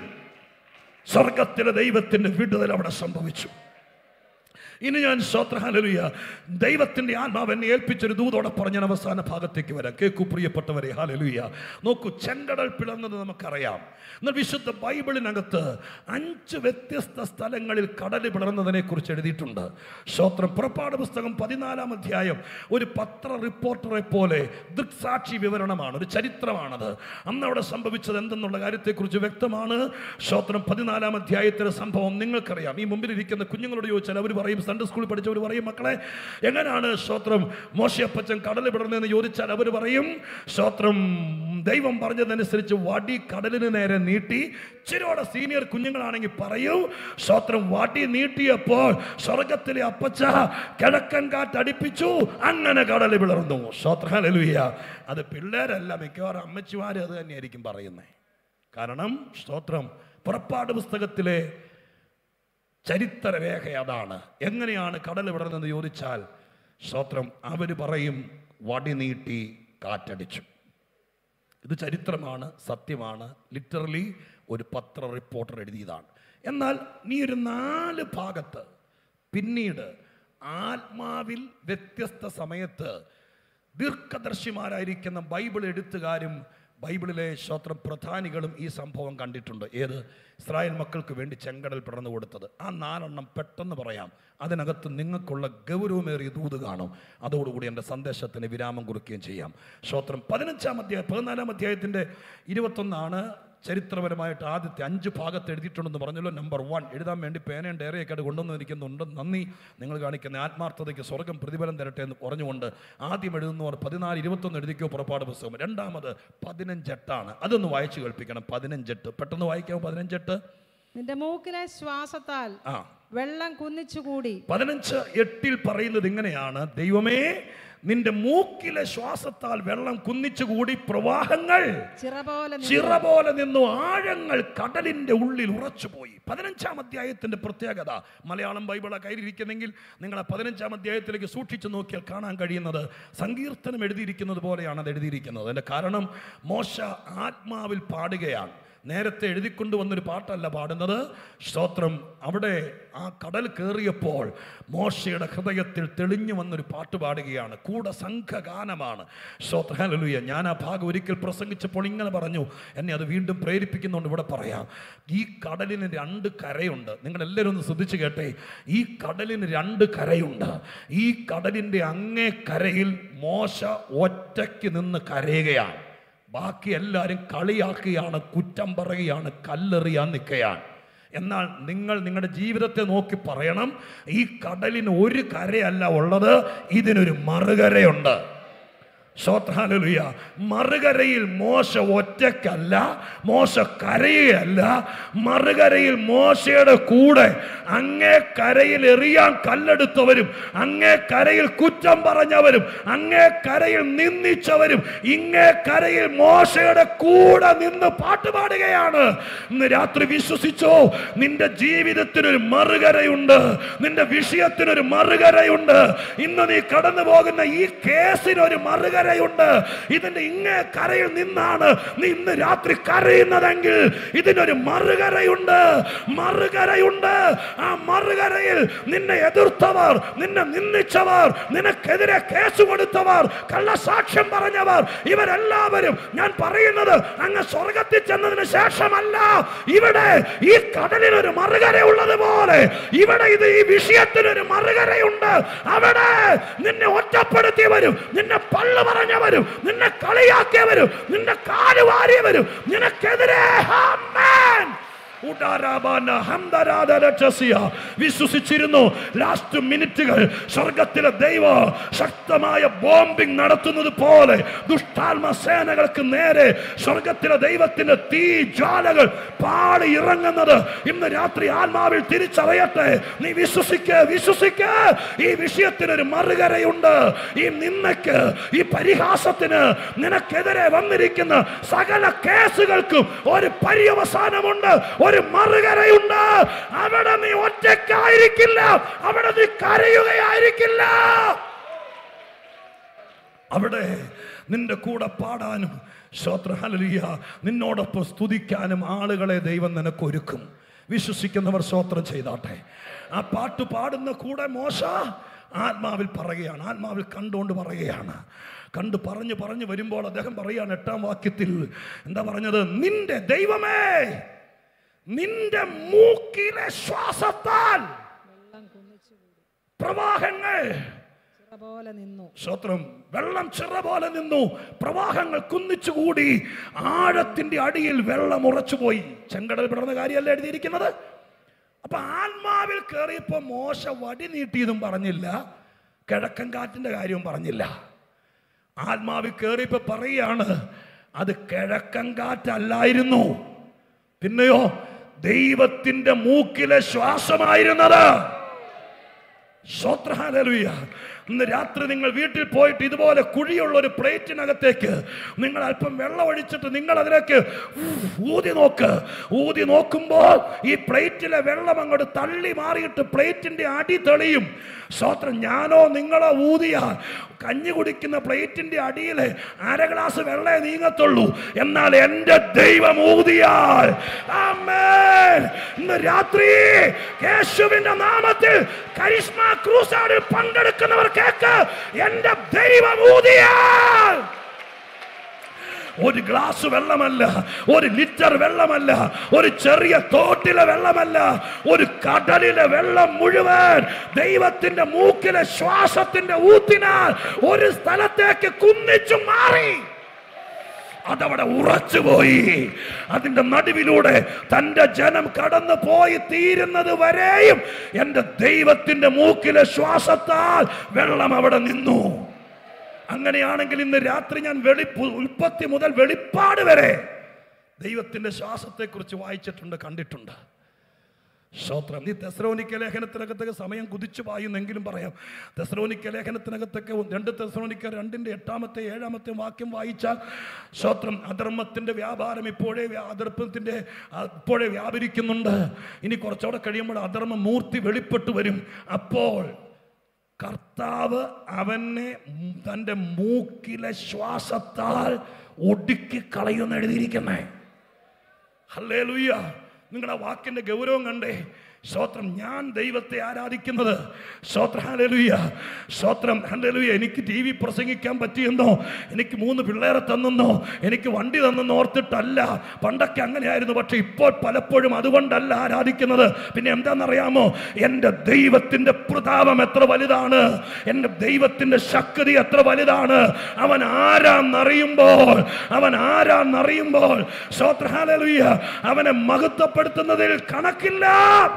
സ്വർഗത്തിലെ ദൈവത്തിന്റെ വിടുതൽ അവിടെ സംഭവിച്ചു ഇനി ഞാൻ ശ്രോത്രഹാലലുയ ദൈവത്തിന്റെ ആത്മാവ് എന്നെ ഏൽപ്പിച്ചൊരു ദൂതോടെ പറഞ്ഞ അവസാന ഭാഗത്തേക്ക് വരാം കേക്കു പ്രിയപ്പെട്ടവരെ ഹാലലുയ നോക്കൂ ചെങ്കടൽ പിളർന്നത് നമുക്കറിയാം എന്നാൽ വിശുദ്ധ ബൈബിളിനകത്ത് അഞ്ച് വ്യത്യസ്ത സ്ഥലങ്ങളിൽ കടൽ പിളർന്നതിനെ കുറിച്ച് എഴുതിയിട്ടുണ്ട് ശ്രോത്രം പുറപ്പാട് പുസ്തകം പതിനാലാം അധ്യായം ഒരു പത്ര റിപ്പോർട്ടറെ പോലെ ദൃക്സാക്ഷി വിവരണമാണ് ഒരു ചരിത്രമാണത് അന്ന് അവിടെ സംഭവിച്ചത് എന്തെന്നുള്ള കാര്യത്തെക്കുറിച്ച് വ്യക്തമാണ് ശ്രോത്രം പതിനാലാം അധ്യായത്തിലെ സംഭവം നിങ്ങൾക്കറിയാം ഈ മുമ്പിലിരിക്കുന്ന കുഞ്ഞുങ്ങളോട് ചോദിച്ചാൽ അവർ പറയും സൺഡേ സ്കൂളിൽ പഠിച്ചവർ പറയും മക്കളെ എങ്ങനെയാണ് ശ്രോത്രം മോശയപ്പച്ചൻ കടലിൽ വിടർന്നതെന്ന് ചോദിച്ചാൽ അവർ പറയും ശ്രോത്രം ദൈവം പറഞ്ഞതനുസരിച്ച് വടി കടലിന് നേരെ നീട്ടി ഇച്ചിരിയോടെ സീനിയർ കുഞ്ഞുങ്ങളാണെങ്കിൽ പറയും ശ്രോത്രം വടി നീട്ടിയപ്പോൾ സ്വർഗത്തിലെ അപ്പച്ച കിഴക്കൻ കാറ്റടിപ്പിച്ചു അങ്ങനെ കടൽ വിളർന്നു ശ്രോത്രഹാലലുയ്യ അത് പിള്ളേരല്ല മിക്കവാറും അമ്മച്ചിമാർ അത് തന്നെയായിരിക്കും പറയുന്നത് കാരണം സ്തോത്രം പുറപ്പാട് പുസ്തകത്തിലെ ചരിത്രരേഖ അതാണ് എങ്ങനെയാണ് കടൽ വിടർന്നെന്ന് ചോദിച്ചാൽ സ്തോത്രം അവർ പറയും വടി നീട്ടി കാറ്റടിച്ചു ഇത് ചരിത്രമാണ് സത്യമാണ് ലിറ്ററലി ഒരു പത്ര റിപ്പോർട്ടർ എഴുതിയതാണ് എന്നാൽ നീ ഒരു നാല് ഭാഗത്ത് പിന്നീട് ആത്മാവിൽ വ്യത്യസ്ത സമയത്ത് ദീർഘദർശിമാരായിരിക്കുന്ന ബൈബിൾ എഴുത്തുകാരും ബൈബിളിലെ ശ്രോത്ര പ്രധാനികളും ഈ സംഭവം കണ്ടിട്ടുണ്ട് ഏത് ഇസ്രായേൽ മക്കൾക്ക് വേണ്ടി ചെങ്കടൽ പിറന്നു കൊടുത്തത് ആ നാലെണ്ണം പെട്ടെന്ന് പറയാം അതിനകത്ത് നിങ്ങൾക്കുള്ള ഗൗരവമേറിയ ദൂത് കാണും അതോടുകൂടി എൻ്റെ സന്ദേശത്തിന് വിരാമം കുറിക്കുകയും ചെയ്യാം ശ്രോത്രം പതിനഞ്ചാം അധ്യായം പതിനാലാം അധ്യായത്തിൻ്റെ ഇരുപത്തൊന്നാണ് ചരിത്രപരമായിട്ട് ആദ്യത്തെ അഞ്ച് ഭാഗത്ത് എഴുതിയിട്ടുണ്ടെന്ന് പറഞ്ഞല്ലോ നമ്പർ വൺ എഴുതാൻ വേണ്ടി പേനയും ഡയറിയൊക്കെ ആയിട്ട് കൊണ്ടുവന്നിരിക്കുന്നുണ്ട് നന്ദി നിങ്ങൾ കാണിക്കുന്ന ആത്മാർത്ഥതയ്ക്ക് സ്വർഗം പ്രതിഫലം തരട്ടെ എന്ന് പറഞ്ഞുകൊണ്ട് ആദ്യം എഴുതുന്നവർ പതിനാല് ഇരുപത്തൊന്ന് എഴുതിക്കോ പുറപ്പാട് പുസ്തകം രണ്ടാമത് പതിനഞ്ചെട്ടാണ് അതൊന്ന് വായിച്ചു കേൾപ്പിക്കണം പതിനഞ്ചെട്ട് പെട്ടെന്ന് വായിക്കാമോ പതിനഞ്ചെട്ട് നിന്റെ മൂക്കിലെ ശ്വാസത്താൽ ആ വെള്ളം കുന്നിച്ചുകൂടി പതിനഞ്ച് എട്ടിൽ പറയുന്നത് ഇങ്ങനെയാണ് ദൈവമേ നിന്റെ മൂക്കിലെ ശ്വാസത്താൽ വെള്ളം കുന്നിച്ചുകൂടി പ്രവാഹങ്ങൾ ചിറ പോലെ നിന്നു. ചിറ പോലെ നിന്നു ആഴങ്ങൾ കടലിന്റെ ഉള്ളിൽ ഉറച്ചുപോയി പതിനഞ്ചാം അധ്യായത്തിന്റെ പ്രത്യേകത മലയാളം ബൈബിള കയ്യിലിരിക്കുന്നെങ്കിൽ നിങ്ങൾ ആ പതിനഞ്ചാം അധ്യായത്തിലേക്ക് സൂക്ഷിച്ചു നോക്കിയാൽ കാണാൻ കഴിയുന്നത് സങ്കീർത്തനം എഴുതിയിരിക്കുന്നത് പോലെയാണ് അത് എഴുതിയിരിക്കുന്നത് അതിന്റെ കാരണം മോശ ആത്മാവിൽ പാടുകയാണ് നേരത്തെ എഴുതിക്കൊണ്ടുവന്നൊരു പാട്ടല്ല പാടുന്നത് സ്തോത്രം അവിടെ ആ കടൽ കയറിയപ്പോൾ മോശയുടെ ഹൃദയത്തിൽ തെളിഞ്ഞു വന്നൊരു പാട്ട് പാടുകയാണ് കൂടെ സംഘഗാനമാണ് സ്തോത്രഹാലലുയ ഞാൻ ആ ഭാഗം ഒരിക്കൽ പ്രസംഗിച്ചപ്പോൾ ഇങ്ങനെ പറഞ്ഞു എന്നെ അത് വീണ്ടും പ്രേരിപ്പിക്കുന്നുണ്ട് ഇവിടെ പറയാം ഈ കടലിന് രണ്ട് കരയുണ്ട് നിങ്ങൾ എല്ലാവരും ഒന്ന് ശ്രദ്ധിച്ചു കേട്ടെ ഈ കടലിന് രണ്ട് കരയുണ്ട് ഈ കടലിൻ്റെ അങ്ങേ കരയിൽ മോശ ഒറ്റയ്ക്ക് നിന്ന് കരയുകയാണ് ബാക്കി എല്ലാവരും കളിയാക്കുകയാണ് കുറ്റം പറയുകയാണ് കല്ലെറിയാൻ നിൽക്കുകയാണ് എന്നാൽ നിങ്ങൾ നിങ്ങളുടെ ജീവിതത്തെ നോക്കി പറയണം ഈ കടലിന് ഒരു കരയല്ല ഉള്ളത് ഇതിനൊരു മറുകരയുണ്ട് ശ്രോത്രാലുയ മറുകരയിൽ മോശ ഒറ്റക്കല്ല മോശ കരയുകയല്ല മറുകരയിൽ മോശയുടെ കൂടെ അങ്ങേ കരയിൽ എറിയാൻ കല്ലെടുത്തവരും അങ്ങേ കരയിൽ കുറ്റം പറഞ്ഞവരും അങ്ങേ കരയിൽ നിന്ദിച്ചവരും ഇങ്ങേ കരയിൽ മോശയുടെ കൂടെ നിന്ന് പാട്ട് പാടുകയാണ് ഇന്ന് രാത്രി വിശ്വസിച്ചോ നിന്റെ ജീവിതത്തിനൊരു മറുകരയുണ്ട് നിന്റെ വിഷയത്തിനൊരു മറുകരയുണ്ട് ഇന്ന് നീ കടന്നു പോകുന്ന ഈ കേസിനൊരു മറുകരയുണ്ട് ഇതിന്റെ ഇങ്ങേ കരയിൽ നിന്നാണ് നീ ഇന്ന് രാത്രി കരയുന്നതെങ്കിൽ ഇതിനൊരു മറുകരയുണ്ട് മറുകരയുണ്ട് ആ മറുകരയിൽ നിന്നെ എതിർത്തവർ നിന്നെ നിന്ദിച്ചവർ നിനക്കെതിരെ കേസ് കൊടുത്തവർ കള്ളസാക്ഷ്യം പറഞ്ഞവർ ഇവരെല്ലാവരും ഞാൻ പറയുന്നത് അങ്ങ് സ്വർഗത്തിൽ ചെന്നതിന് ശേഷമല്ല ഇവിടെ ഈ കടലിനൊരു മറുകരയുള്ളത് പോലെ ഇവിടെ ഇത് ഈ വിഷയത്തിനൊരു മറുകരയുണ്ട് അവിടെ നിന്നെ ഒറ്റപ്പെടുത്തിയവരും നിന്നെ പള്ളു പറഞ്ഞവരും നിന്നെ കളിയാക്കിയവരും നിന്നെ കാലുവാരിയവരും നിനക്കെതിരെ ആമേൻ. ഉടാരാബാന ഹംദരാധ രക്ഷസിയ. വിശ്വസിച്ചിരുന്നു ലാസ്റ്റ് മിനിറ്റുകൾ സ്വർഗത്തിലെ ദൈവം ശക്തമായ ബോംബിംഗ് നടത്തുന്നത് പോലെ ദുഷ്ടാത്മ സേനകൾക്ക് നേരെ സ്വർഗത്തിലെ ദൈവത്തിന്റെ തീ ജ്വാലകൾ പാടി ഇറങ്ങുന്നത് ഇന്ന് രാത്രി ആത്മാവിൽ തിരിച്ചറിയട്ടെ നീ വിശ്വസിക്ക വിശ്വസിക്ക ഈ വിഷയത്തിനൊരു മറുകരയുണ്ട് ഈ നിന്നയ്ക്ക് ഈ പരിഹാസത്തിന് നിനക്കെതിരെ വന്നിരിക്കുന്ന സകല കേസുകൾക്കും ഒരു പര്യവസാനമുണ്ട് ഒരു മറുകരയുണ്ട് അവിടെ നീ ഒറ്റയ്ക്കായിരിക്കില്ല അവിടെ നീ കരയുകയായിരിക്കില്ല അവിടെ നിന്റെ കൂടെ പാടാനും ശ്രോത്രഹലിയ നിന്നോടൊപ്പം സ്തുതിക്കാനും ആളുകളെ ദൈവം നിനക്ക് ഒരുക്കും വിശ്വസിക്കുന്നവർ സ്വോത്രം ചെയ്താട്ടെ ആ പാട്ട് പാടുന്ന കൂടെ മോശ ആത്മാവിൽ പറയുകയാണ് ആത്മാവിൽ കണ്ടുകൊണ്ട് പറയുകയാണ് കണ്ട് പറഞ്ഞു പറഞ്ഞു വരുമ്പോൾ അദ്ദേഹം പറയുകയാണ് എട്ടാം വാക്യത്തിൽ എന്താ പറഞ്ഞത് നിന്റെ ദൈവമേ നിന്റെ മൂക്കിലെ ശ്വാസത്താൽ വെള്ളം കുന്നിച്ചുകൂടി പ്രവാഹങ്ങൾ ചിറ പോലെ നിന്നു സ്തോത്രം വെള്ളം ചിറ പോലെ നിന്നു പ്രവാഹങ്ങൾ കുന്നിച്ചുകൂടി ആഴത്തിന്റെ അടിയിൽ വെള്ളം ഉറച്ചുപോയി ചെങ്കടൽ പിടർന്ന കാര്യമല്ല എഴുതിയിരിക്കുന്നത് അപ്പൊ ആത്മാവിൽ കയറിയപ്പോ മോശ വടി നീട്ടിയതും പറഞ്ഞില്ല കിഴക്കൻ കാറ്റിന്റെ കാര്യവും പറഞ്ഞില്ല ആത്മാവിൽ കയറിയപ്പോ പറയാണ് അത് കിഴക്കൻ കാറ്റല്ലായിരുന്നു പിന്നെയോ ദൈവത്തിന്റെ മൂക്കിലെ ശ്വാസമായിരുന്നത് സ്വത്രഹാലലുയ ഇന്ന് രാത്രി നിങ്ങൾ വീട്ടിൽ പോയിട്ട് ഇതുപോലെ കുഴിയുള്ള ഒരു പ്ലേറ്റിനകത്തേക്ക് നിങ്ങൾ അല്പം വെള്ളം ഒഴിച്ചിട്ട് നിങ്ങൾ അതിലേക്ക് ഊതി നോക്ക് ഊതി നോക്കുമ്പോൾ ഈ പ്ലേറ്റിലെ വെള്ളം അങ്ങോട്ട് തള്ളി മാറിയിട്ട് പ്ലേറ്റിന്റെ അടി തെളിയും സ്വത്രം ഞാനോ നിങ്ങളോ ഊതിയാൽ കഞ്ഞി കുടിക്കുന്ന പ്ലേറ്റിന്റെ അടിയിൽ അര ഗ്ലാസ് വെള്ളേ നീങ്ങത്തുള്ളൂ എന്നാൽ എൻ്റെ ദൈവം ഊതിയാൽ ആമേൻ. ഇന്ന് രാത്രി യേശുവിന്റെ നാമത്തിൽ കരിസ്മ ക്രൂസാഡിൽ പങ്കെടുക്കുന്നവർ കേക്ക് എൻ്റെ ദൈവം ഊതിയാൽ ഒരു ഗ്ലാസ് വെള്ളമല്ല ഒരു ലിറ്റർ വെള്ളമല്ല ഒരു ചെറിയ തോട്ടിലെ വെള്ളമല്ല ഒരു കടലിലെ വെള്ളം മുഴുവൻ ദൈവത്തിന്റെ മൂക്കിലെ ശ്വാസത്തിന്റെ ഊത്തിനാൽ ഒരു സ്ഥലത്തേക്ക് കുന്നിച്ചു മാറി അതവിടെ ഉറച്ചുപോയി അതിന്റെ നടുവിലൂടെ തന്റെ ജനം കടന്നു പോയി തീരുന്നത് വരെയും എൻ്റെ ദൈവത്തിന്റെ മൂക്കിലെ ശ്വാസത്താൽ വെള്ളം അവിടെ നിന്നു അങ്ങനെയാണെങ്കിൽ ഇന്ന് രാത്രി ഞാൻ വെളിപ്പ് ഉൽപ്പത്തി മുതൽ വെളിപ്പാട് വരെ ദൈവത്തിന്റെ ശ്വാസത്തെക്കുറിച്ച് വായിച്ചിട്ടുണ്ട് കണ്ടിട്ടുണ്ട് സ്തോത്രം ഈ തെസ്രോനിക്ക ലേഖനത്തിനകത്തൊക്കെ സമയം കുതിച്ചു പായുന്നെങ്കിലും പറയാം തെസ്രോനിക്ക ലേഖനത്തിനകത്തൊക്കെ രണ്ട് തെസ്രോനിക്ക രണ്ടിൻ്റെ എട്ടാമത്തെ ഏഴാമത്തെ വാക്യം വായിച്ചാൽ സ്തോത്രം അധർമ്മത്തിൻ്റെ വ്യാപാരം ഇപ്പോഴേ വ്യാ- അധർമ്മത്തിൻ്റെ ആ, ഇപ്പോഴേ വ്യാപരിക്കുന്നുണ്ട് ഇനി കുറച്ചുകൂടെ കഴിയുമ്പോൾ അധർമ്മ മൂർത്തി വെളിപ്പെട്ടു വരും അപ്പോൾ കർത്താവ് അവനെ തൻ്റെ മൂക്കിലെ ശ്വാസത്താൽ ഒടുക്കി കളയുമെന്ന് എഴുതിയിരിക്കുന്നേ ഹല്ലേലൂയ നിങ്ങളുടെ വാക്കിന്റെ ഗൗരവം കണ്ടേ സ്തോത്രം ഞാൻ ദൈവത്തെ ആരാധിക്കുന്നത് സ്തോത്ര ഹല്ലേലൂയ സ്തോത്രം ഹല്ലേലൂയ എനിക്ക് ടി വി പ്രസംഗിക്കാൻ പറ്റിയെന്നോ എനിക്ക് മൂന്ന് പിള്ളേരെ തന്നെന്നോ എനിക്ക് വണ്ടി തന്നെന്നോ ഓർത്തിട്ടല്ല പണ്ടൊക്കെ അങ്ങനെയായിരുന്നു പക്ഷെ ഇപ്പോൾ പലപ്പോഴും അതുകൊണ്ടല്ല ആരാധിക്കുന്നത് പിന്നെ എന്താണെന്നറിയാമോ എൻ്റെ ദൈവത്തിൻ്റെ പ്രതാപം എത്ര വലുതാണ് എൻ്റെ ദൈവത്തിൻ്റെ ശക്തി എത്ര വലുതാണ് അവൻ ആരാന്നറിയുമ്പോൾ അവൻ ആരാന്നറിയുമ്പോൾ സ്തോത്ര ഹല്ലേലൂയ അവനെ മഹത്വപ്പെടുത്തുന്നതിൽ കണക്കില്ല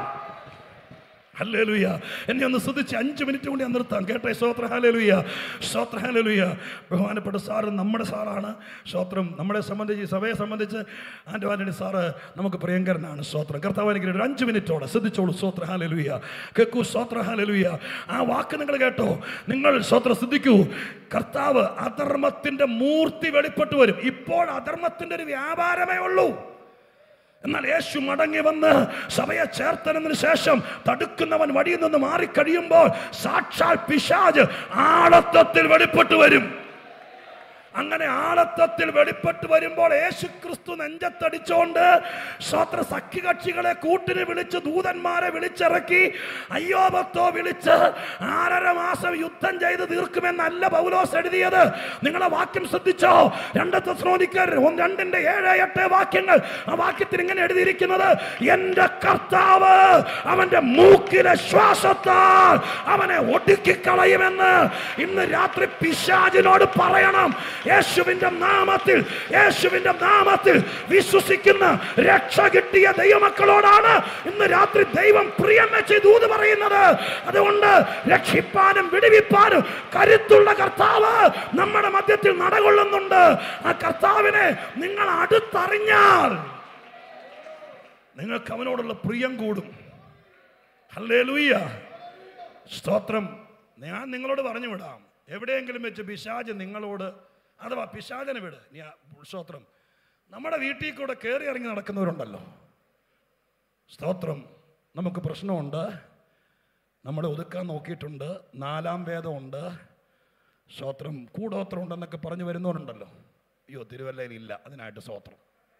ഹല്ലേലൂയ എന്നെ ഒന്ന് ശ്രദ്ധിച്ച് അഞ്ച് മിനിറ്റ് കൊണ്ട് ഞാൻ നിർത്താം കേട്ടെ സ്തോത്ര ഹല്ലേലൂയ സ്തോത്ര ഹല്ലേലൂയ ബഹുമാനപ്പെട്ട സാറ് നമ്മുടെ സാറാണ് സ്തോത്രം നമ്മളെ സംബന്ധിച്ച് ഈ സഭയെ സംബന്ധിച്ച് ആൻ്റെ ആൻ്റണി സാറ് നമുക്ക് പ്രിയങ്കരനാണ് സ്തോത്രം കർത്താവാനിക്ക് ഒരു അഞ്ച് മിനിറ്റോടെ ശ്രദ്ധിച്ചോളൂ സ്തോത്ര ഹല്ലേലൂയ കേൾക്കൂ സ്തോത്ര ഹല്ലേലൂയ ആ വാക്ക് നിങ്ങൾ കേട്ടോ നിങ്ങൾ സ്തോത്ര ശ്രദ്ധിക്കൂ കർത്താവ് അധർമ്മത്തിൻ്റെ മൂർത്തി വെളിപ്പെട്ടു വരും ഇപ്പോൾ അധർമ്മത്തിൻ്റെ ഒരു വ്യാപാരമേ ഉള്ളൂ എന്നാൽ യേശു മടങ്ങി വന്ന് സഭയെ ചേർത്തതിന് ശേഷം തടുക്കുന്നവൻ വഴിയിൽ നിന്ന് മാറിക്കഴിയുമ്പോൾ സാക്ഷാൽ പിശാജ് ആളത്വത്തിൽ വെളിപ്പെട്ടു വരും അങ്ങനെ ആളത്വത്തിൽ വെളിപ്പെട്ട് വരുമ്പോൾ യേശു ക്രിസ്തു നെഞ്ചത്തടിച്ചോണ്ട് സ്വത്ര സഖ്യകക്ഷികളെ കൂട്ടിന് വിളിച്ച് ദൂതന്മാരെ വിളിച്ചിറക്കി അയ്യോ ഭക്തോ വിളിച്ച് ആറര മാസം യുദ്ധം ചെയ്ത് തീർക്കുമെന്നല്ല പൗലോസ് എഴുതിയത് നിങ്ങളെ വാക്യം ശ്രദ്ധിച്ചോ രണ്ടത്തെ ശ്രോതിക്കർ രണ്ടിന്റെ ഏഴ് എട്ട് വാക്യങ്ങൾ ആ വാക്യത്തിൽ ഇങ്ങനെ എഴുതിയിരിക്കുന്നത് എന്റെ കർത്താവ് അവന്റെ മൂക്കിലെ ശ്വാസത്താൽ അവനെ ഒടുക്കിക്കളയുമെന്ന് ഇന്ന് രാത്രി പിശാചിനോട് പറയണം യേശുവിന്റെ നാമത്തിൽ യേശുവിന്റെ നാമത്തിൽ വിശ്വസിക്കുന്ന രക്ഷ കിട്ടിയ ദൈവമക്കളോടാണ് ഇന്ന് രാത്രി ദൈവം പ്രിയം വെച്ച് ദൂത് പറയുന്നത് അതുകൊണ്ട് രക്ഷിപ്പാനും വിടുവിപ്പാനും കരുത്തുള്ള കർത്താവ് നമ്മുടെ മധ്യത്തിൽ നടകൊള്ളുന്നുണ്ട് ആ കർത്താവിനെ നിങ്ങൾ അടുത്തറിഞ്ഞാൽ നിങ്ങൾക്ക് അവനോടുള്ള പ്രിയം കൂടും ഹല്ലേലൂയ സ്തോത്രം ഞാൻ നിങ്ങളോട് പറഞ്ഞു വിടാം എവിടെയെങ്കിലും വെച്ച് പിശാജ് നിങ്ങളോട് അഥവാ പിശാചനെ വിട് നീ ആ സ്തോത്രം നമ്മുടെ വീട്ടിൽ കൂടെ കയറി ഇറങ്ങി നടക്കുന്നവരുണ്ടല്ലോ സ്തോത്രം നമുക്ക് പ്രശ്നമുണ്ട് നമ്മളെ ഒതുക്കാൻ നോക്കിയിട്ടുണ്ട് നാലാം വേദമുണ്ട് സ്തോത്രം കൂടോത്രം ഉണ്ടെന്നൊക്കെ പറഞ്ഞു വരുന്നവരുണ്ടല്ലോ അയ്യോ തിരുവല്ലയിൽ ഇല്ല അതിനായിട്ട് സ്തോത്രം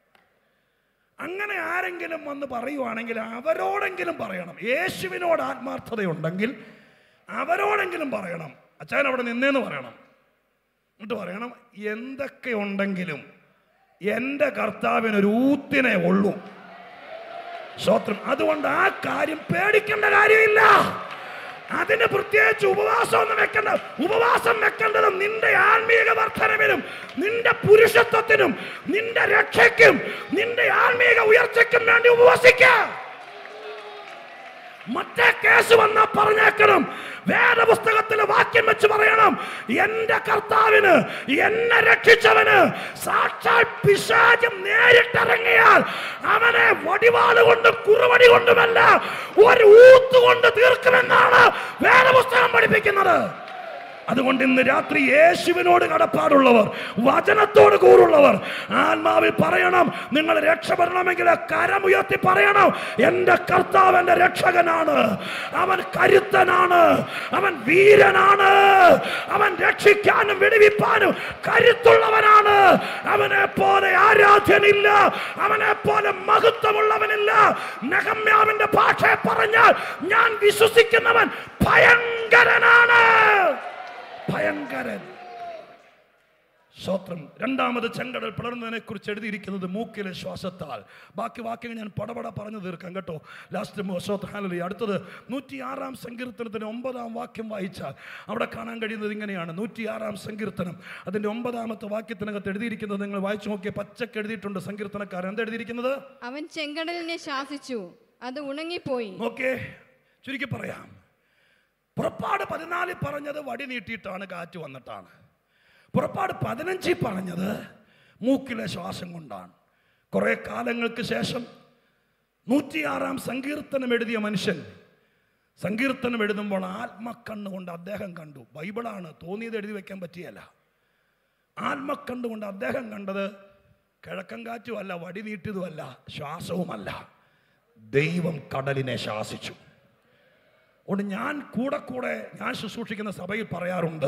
അങ്ങനെ ആരെങ്കിലും വന്ന് പറയുവാണെങ്കിൽ അവരോടെങ്കിലും പറയണം യേശുവിനോട് ആത്മാർത്ഥതയുണ്ടെങ്കിൽ അവരോടെങ്കിലും പറയണം അച്ഛൻ അവിടെ നിന്നേന്ന് പറയണം എന്നിട്ട് പറയണം എന്തൊക്കെ ഉണ്ടെങ്കിലും എൻ്റെ കർത്താവിനൊരു ഊത്തിനെ ഉള്ളൂ സ്വത്രം അതുകൊണ്ട് ആ കാര്യം പേടിക്കേണ്ട കാര്യമില്ല അതിന് പ്രത്യേകിച്ച് ഉപവാസം ഒന്നും വെക്കേണ്ട ഉപവാസം വെക്കേണ്ടത് നിന്റെ ആത്മീയ വർധനവിനും നിന്റെ പുരുഷത്വത്തിനും നിന്റെ രക്ഷയ്ക്കും നിന്റെ ആത്മീയ ഉയർച്ചയ്ക്കും വേണ്ടി ഉപവസിക്കാം മറ്റേ കേസ് വന്നാ പറഞ്ഞേക്കണം വേദപുസ്തകത്തിലെ വാക്യം വെച്ച് പറയണം എന്റെ കർത്താവിന് എന്നെ രക്ഷിച്ചവന് സാക്ഷാൽ പിശാചം നേരിട്ടിറങ്ങിയാൽ അവനെ വടിവാള് കൊണ്ടും കുറുവടി കൊണ്ടുമല്ല ഒരു ഊത്തുകൊണ്ട് തീർക്കുമെന്നാണ് വേദപുസ്തകം പഠിപ്പിക്കുന്നത് അതുകൊണ്ട് ഇന്ന് രാത്രി യേശുവിനോട് കടപ്പാടുള്ളവർ വചനത്തോട് കൂറുള്ളവർ ആത്മാവിൽ പറയണം നിങ്ങൾ രക്ഷപ്പെടണമെങ്കിൽ കരമുയർത്തി പറയണം എൻ്റെ കർത്താവ് എൻ്റെ രക്ഷകനാണ് അവൻ കരുത്തനാണ് അവൻ വീരനാണ് അവൻ രക്ഷിക്കാനും വിടുവിപ്പാനും കരുത്തുള്ളവനാണ് അവനെ പോലെ ആരാധ്യനില്ല അവനെ പോലെ മഹത്വമുള്ളവനില്ല നഗമ്യാവിന്റെ ഭാഷ പറഞ്ഞാൽ ഞാൻ വിശ്വസിക്കുന്നവൻ ഭയങ്കരനാണ് ഭയങ്കരൻ സ്വത്രം രണ്ടാമത് ചെങ്കടൽ പിളർന്നതിനെ കുറിച്ച് എഴുതിയിരിക്കുന്നത് മൂക്കിലെ ശ്വാസത്താൽ ബാക്കി വാക്യങ്ങൾ ഞാൻ പടപട പറഞ്ഞു തീർക്കാം കേട്ടോ ലാസ്റ്റ് സ്വത്രാലി അടുത്തത് നൂറ്റി ആറാം സങ്കീർത്തനത്തിന് ഒമ്പതാം വാക്യം വായിച്ചാൽ അവിടെ കാണാൻ കഴിയുന്നത് ഇങ്ങനെയാണ് നൂറ്റി ആറാം സങ്കീർത്തനം അതിൻ്റെ ഒമ്പതാമത്തെ വാക്യത്തിനകത്ത് എഴുതിയിരിക്കുന്നത് നിങ്ങൾ വായിച്ചു നോക്കിയ പച്ചക്ക് എഴുതിയിട്ടുണ്ട് സങ്കീർത്തനക്കാരൻ എന്താ എഴുതിയിരിക്കുന്നത് അവൻ ചെങ്കടലിനെ ശാസിച്ചു അത് ഉണങ്ങിപ്പോയി ഓക്കെ ചുരുക്കി പറയാം പുറപ്പാട് പതിനാലിൽ പറഞ്ഞത് വടി നീട്ടിയിട്ടാണ് കാറ്റ് വന്നിട്ടാണ് പുറപ്പാട് പതിനഞ്ചിൽ പറഞ്ഞത് മൂക്കിലെ ശ്വാസം കൊണ്ടാണ് കുറെ കാലങ്ങൾക്ക് ശേഷം നൂറ്റിയാറാം സങ്കീർത്തനം എഴുതിയ മനുഷ്യൻ സങ്കീർത്തനം എഴുതുമ്പോൾ ആത്മക്കണ്ണ് കൊണ്ട് അദ്ദേഹം കണ്ടു ബൈബിളാണ് തോന്നിയത് എഴുതി വെക്കാൻ പറ്റിയല്ല ആത്മക്കണ്ണ് കൊണ്ട് അദ്ദേഹം കണ്ടത് കിഴക്കൻ കാറ്റുമല്ല വടി നീട്ടിയതുമല്ല ശ്വാസവുമല്ല ദൈവം കടലിനെ ശാസിച്ചു അതുകൊണ്ട് ഞാൻ കൂടെ കൂടെ ഞാൻ ശുശ്രൂഷിക്കുന്ന സഭയിൽ പറയാറുണ്ട്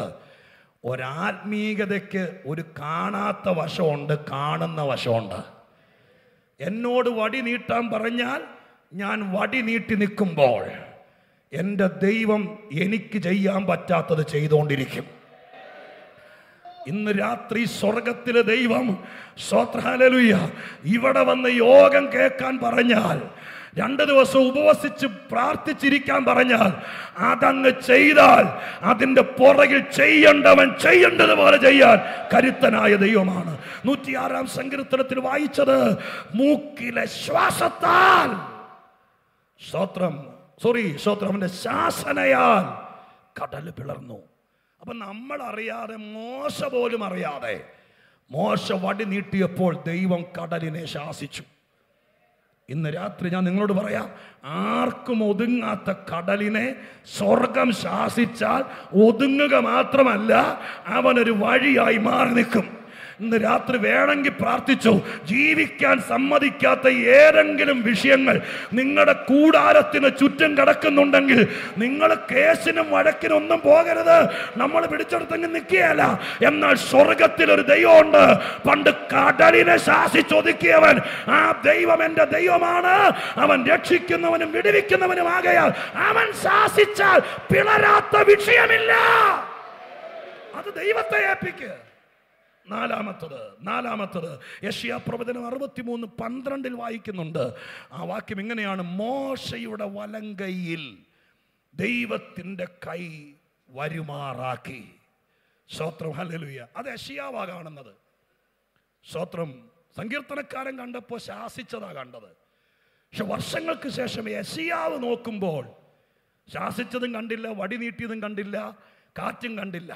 ഒരാത്മീകതയ്ക്ക് ഒരു കാണാത്ത വശമുണ്ട് കാണുന്ന വശമുണ്ട് എന്നോട് വടി നീട്ടാൻ പറഞ്ഞാൽ ഞാൻ വടി നീട്ടി നിൽക്കുമ്പോൾ എൻ്റെ ദൈവം എനിക്ക് ചെയ്യാൻ പറ്റാത്തത് ചെയ്തുകൊണ്ടിരിക്കും ഇന്ന് രാത്രി സ്വർഗത്തിലെ ദൈവം സ്വത്രാലലുയ ഇവിടെ വന്ന് യോഗം കേൾക്കാൻ പറഞ്ഞാൽ രണ്ട് ദിവസം ഉപവസിച്ച് പ്രാർത്ഥിച്ചിരിക്കാൻ പറഞ്ഞാൽ അതങ്ങ് ചെയ്താൽ അതിൻ്റെ പുറകിൽ ചെയ്യേണ്ടവൻ ചെയ്യേണ്ടതുപോലെ ചെയ്യാൻ കരുത്തനായ ദൈവമാണ് നൂറ്റിയാറാം സങ്കീർത്തനത്തിൽ വായിച്ചത് മൂക്കിലെ ശ്വാസത്താൽ സ്തോത്രം സോറി സ്തോത്രം അവന്റെ ശാസനയാൽ കടൽ പിളർന്നു അപ്പൊ നമ്മൾ അറിയാതെ മോശ പോലും അറിയാതെ മോശ വടി നീട്ടിയപ്പോൾ ദൈവം കടലിനെ ശാസിച്ചു ഇന്ന് രാത്രി ഞാൻ നിങ്ങളോട് പറയാം ആർക്കും ഒതുങ്ങാത്ത കടലിനെ സ്വർഗം ശാസിച്ചാൽ ഒതുങ്ങുക മാത്രമല്ല അവനൊരു വഴിയായി മാറി നിൽക്കും ഇന്ന് രാത്രി വേണമെങ്കിൽ പ്രാർത്ഥിച്ചു ജീവിക്കാൻ സമ്മതിക്കാത്ത ഏതെങ്കിലും വിഷയങ്ങൾ നിങ്ങളുടെ കൂടാരത്തിന് ചുറ്റും കിടക്കുന്നുണ്ടെങ്കിൽ നിങ്ങൾ കേസിനും വഴക്കിനും ഒന്നും പോകരുത് നമ്മൾ പിടിച്ചെടുത്തെങ്കിൽ നിൽക്കുകയല്ല എന്നാൽ സ്വർഗത്തിൽ ഒരു ദൈവമുണ്ട് പണ്ട് കടലിനെ ശാസിച്ചൊതുക്കിയവൻ ആ ദൈവം എന്റെ ദൈവമാണ് അവൻ രക്ഷിക്കുന്നവനും വിടുവിക്കുന്നവനും ആകയാൽ അവൻ ശാസിച്ചാൽ പിളരാത്ത വിഷയമില്ല അത് ദൈവത്തെ ഏൽപ്പിക്കുക നാലാമത്തത് നാലാമത്തത് യഷ്യാ പ്രവചനം അറുപത്തിമൂന്ന് പന്ത്രണ്ടിൽ വായിക്കുന്നുണ്ട് ആ വാക്യം ഇങ്ങനെയാണ് മോശയുടെ വലങ്കയിൽ ദൈവത്തിൻ്റെ കൈ വരുമാറാക്കി സ്തോത്രം ഹല്ലേലൂയ അത് യഷ്യാവാ കാണുന്നത് സ്തോത്രം സങ്കീർത്തനക്കാരൻ കണ്ടപ്പോൾ ശാസിച്ചതാ കണ്ടത് പക്ഷെ വർഷങ്ങൾക്ക് ശേഷം യശിയാവ് നോക്കുമ്പോൾ ശാസിച്ചതും കണ്ടില്ല വടി നീട്ടിയതും കണ്ടില്ല കാറ്റും കണ്ടില്ല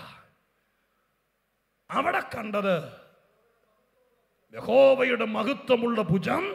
അവിടെ കണ്ടത് യഹോവയുടെ മഹത്വമുള്ള ഭുജം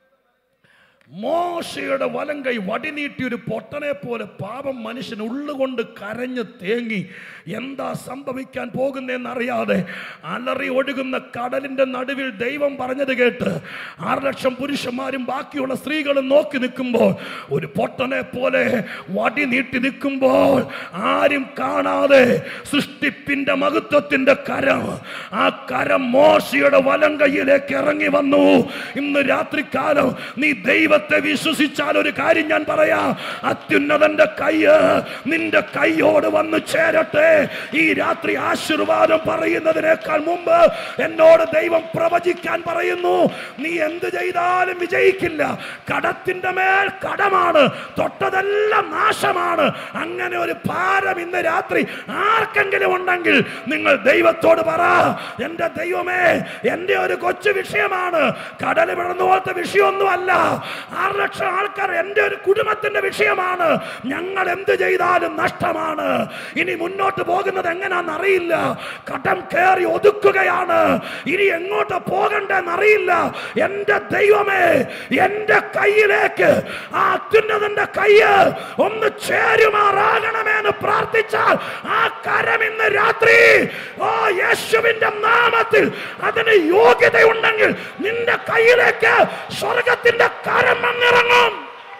മോശയുടെ വലം കൈ വടി നീട്ടി ഒരു പൊട്ടനെ പോലെ പാപം മനുഷ്യൻ ഉള്ളുകൊണ്ട് കരഞ്ഞ് തേങ്ങി എന്താ സംഭവിക്കാൻ പോകുന്നതെന്നറിയാതെ അലറി ഒഴുകുന്ന കടലിന്റെ നടുവിൽ ദൈവം പറഞ്ഞത് കേട്ട് ആറ് ലക്ഷം പുരുഷന്മാരും ബാക്കിയുള്ള സ്ത്രീകളും നോക്കി നിൽക്കുമ്പോൾ ഒരു പൊട്ടനെ പോലെ വടി നീട്ടി നിൽക്കുമ്പോൾ ആരും കാണാതെ സൃഷ്ടിപ്പിന്റെ മഹത്വത്തിന്റെ കരം ആ കരം മോശയുടെ വലം കൈയിലേക്ക് ഇറങ്ങി വന്നു ഇന്ന് രാത്രികാലം നീ ദൈവത്തെ വിശ്വസിച്ചാൽ ഒരു കാര്യം ഞാൻ പറയാ അത്യുന്നതന്റെ കയ്യ് നിന്റെ കൈയോട് വന്ന് ചേരട്ടെ ഈ രാത്രി ആശീർവാദം പറയുന്നതിനേക്കാൾ മുമ്പ് എന്നോട് ദൈവം പ്രവചിക്കാൻ പറയുന്നു നീ എന്ത് ചെയ്താലും വിജയിക്കില്ല കടത്തിന്റെ മേൽ കടമാണ് തൊട്ടതെല്ലാം നാശമാണ് അങ്ങനെ ഒരു ഭാരം ഇന്ന് രാത്രി ആർക്കെങ്കിലും ഉണ്ടെങ്കിൽ നിങ്ങൾ ദൈവത്തോട് പറ എന്റെ ദൈവമേ എന്റെ ഒരു കൊച്ചു വിഷയമാണ് കടൽ വിടർന്നു പോലത്തെ വിഷയമൊന്നുമല്ല ആറ് ലക്ഷം ആൾക്കാർ എന്റെ ഒരു കുടുംബത്തിന്റെ വിഷയമാണ് ഞങ്ങൾ എന്ത് ചെയ്താലും നഷ്ടമാണ് ഇനി മുന്നോട്ട് പോകുന്നത് എങ്ങനെയാണെന്ന് അറിയില്ല കടം കയറി ഒതുക്കുകയാണ് ഇനി എങ്ങോട്ട് പോകണ്ടെന്ന് അറിയില്ല എന്റെ ദൈവമേ എന്റെ കയ്യിലേക്ക് ആ അത്യുന്നതന്റെ കയ്യ് ഒന്ന് ചേരുമാറാകണമെന്ന് പ്രാർത്ഥിച്ചാൽ ആ കരം ഇന്ന് രാത്രി ഓ യേശുവിന്റെ നാമത്തിൽ അതിന് യോഗ്യതയുണ്ടെങ്കിൽ നിന്റെ കയ്യിലേക്ക് സ്വർഗത്തിന്റെ കരം വന്നിറങ്ങും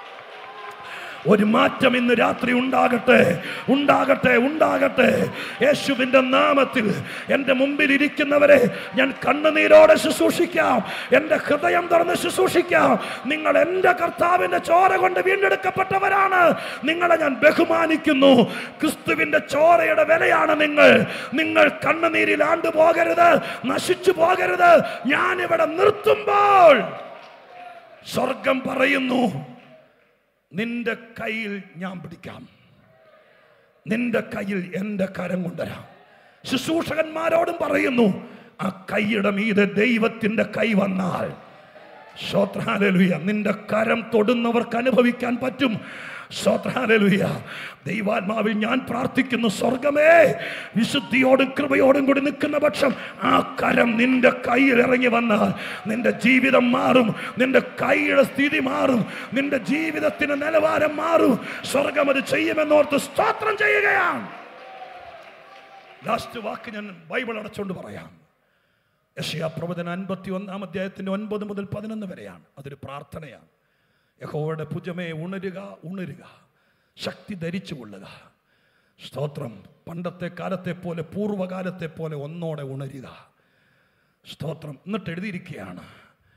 ഒരു മാറ്റം ഇന്ന് രാത്രി ഉണ്ടാകട്ടെ ഉണ്ടാകട്ടെ ഉണ്ടാകട്ടെ യേശുവിന്റെ നാമത്തിൽ എൻ്റെ മുമ്പിൽ ഇരിക്കുന്നവരെ ഞാൻ കണ്ണുനീരോടെ ശുശ്രൂഷിക്കാം എൻ്റെ ഹൃദയം തുറന്ന് ശുശ്രൂഷിക്കാം നിങ്ങൾ എൻ്റെ കർത്താവിൻ്റെ ചോര കൊണ്ട് വീണ്ടെടുക്കപ്പെട്ടവരാണ് നിങ്ങളെ ഞാൻ ബഹുമാനിക്കുന്നു ക്രിസ്തുവിൻ്റെ ചോരയുടെ വിലയാണ് നിങ്ങൾ നിങ്ങൾ കണ്ണുനീരിൽ ആണ്ടു പോകരുത് നശിച്ചു പോകരുത് ഞാനിവിടെ നിർത്തുമ്പോൾ സ്വർഗം പറയുന്നു നിന്റെ കയ്യിൽ ഞാൻ പിടിക്കാം നിന്റെ കയ്യിൽ എൻ്റെ കരം കൊണ്ടുവരാം ശുശ്രൂഷകന്മാരോടും പറയുന്നു ആ കൈയുടെ മീതെ ദൈവത്തിന്റെ കൈ വന്നാൽ ശ്രോത്രാലലുയ നിന്റെ കരം തൊടുന്നവർക്ക് അനുഭവിക്കാൻ പറ്റും ശ്രോത്രാലലുയ ദൈവാത്മാവിൽ ഞാൻ പ്രാർത്ഥിക്കുന്നു സ്വർഗമേ വിശുദ്ധിയോടും കൃപയോടും കൂടി നിൽക്കുന്ന പക്ഷം ആ കരം നിന്റെ കയ്യിൽ ഇറങ്ങി വന്നാൽ നിന്റെ ജീവിതം മാറും നിന്റെ കൈയുടെ സ്ഥിതി മാറും നിന്റെ ജീവിതത്തിന്റെ നിലവാരം മാറും സ്വർഗം അത് ചെയ്യുമെന്നോർത്ത് സ്തോത്രം ചെയ്യുകയാണ് ലാസ്റ്റ് വാക്ക് ഞാൻ ബൈബിൾ അടച്ചുകൊണ്ട് പറയാം യശയാ പ്രവചന അൻപത്തി ഒന്നാം അധ്യായത്തിന്റെ ഒൻപത് മുതൽ പതിനൊന്ന് വരെയാണ് അതൊരു പ്രാർത്ഥനയാണ് യഹോവയുടെ ഭുജമേ ഉണരുക ഉണരുക ശക്തി ധരിച്ചു കൊള്ളുക സ്തോത്രം പണ്ടത്തെ കാലത്തെ പോലെ പൂർവ്വകാലത്തെ പോലെ ഒന്നോടെ ഉണരുക സ്തോത്രം എന്നിട്ട് എഴുതിയിരിക്കുകയാണ്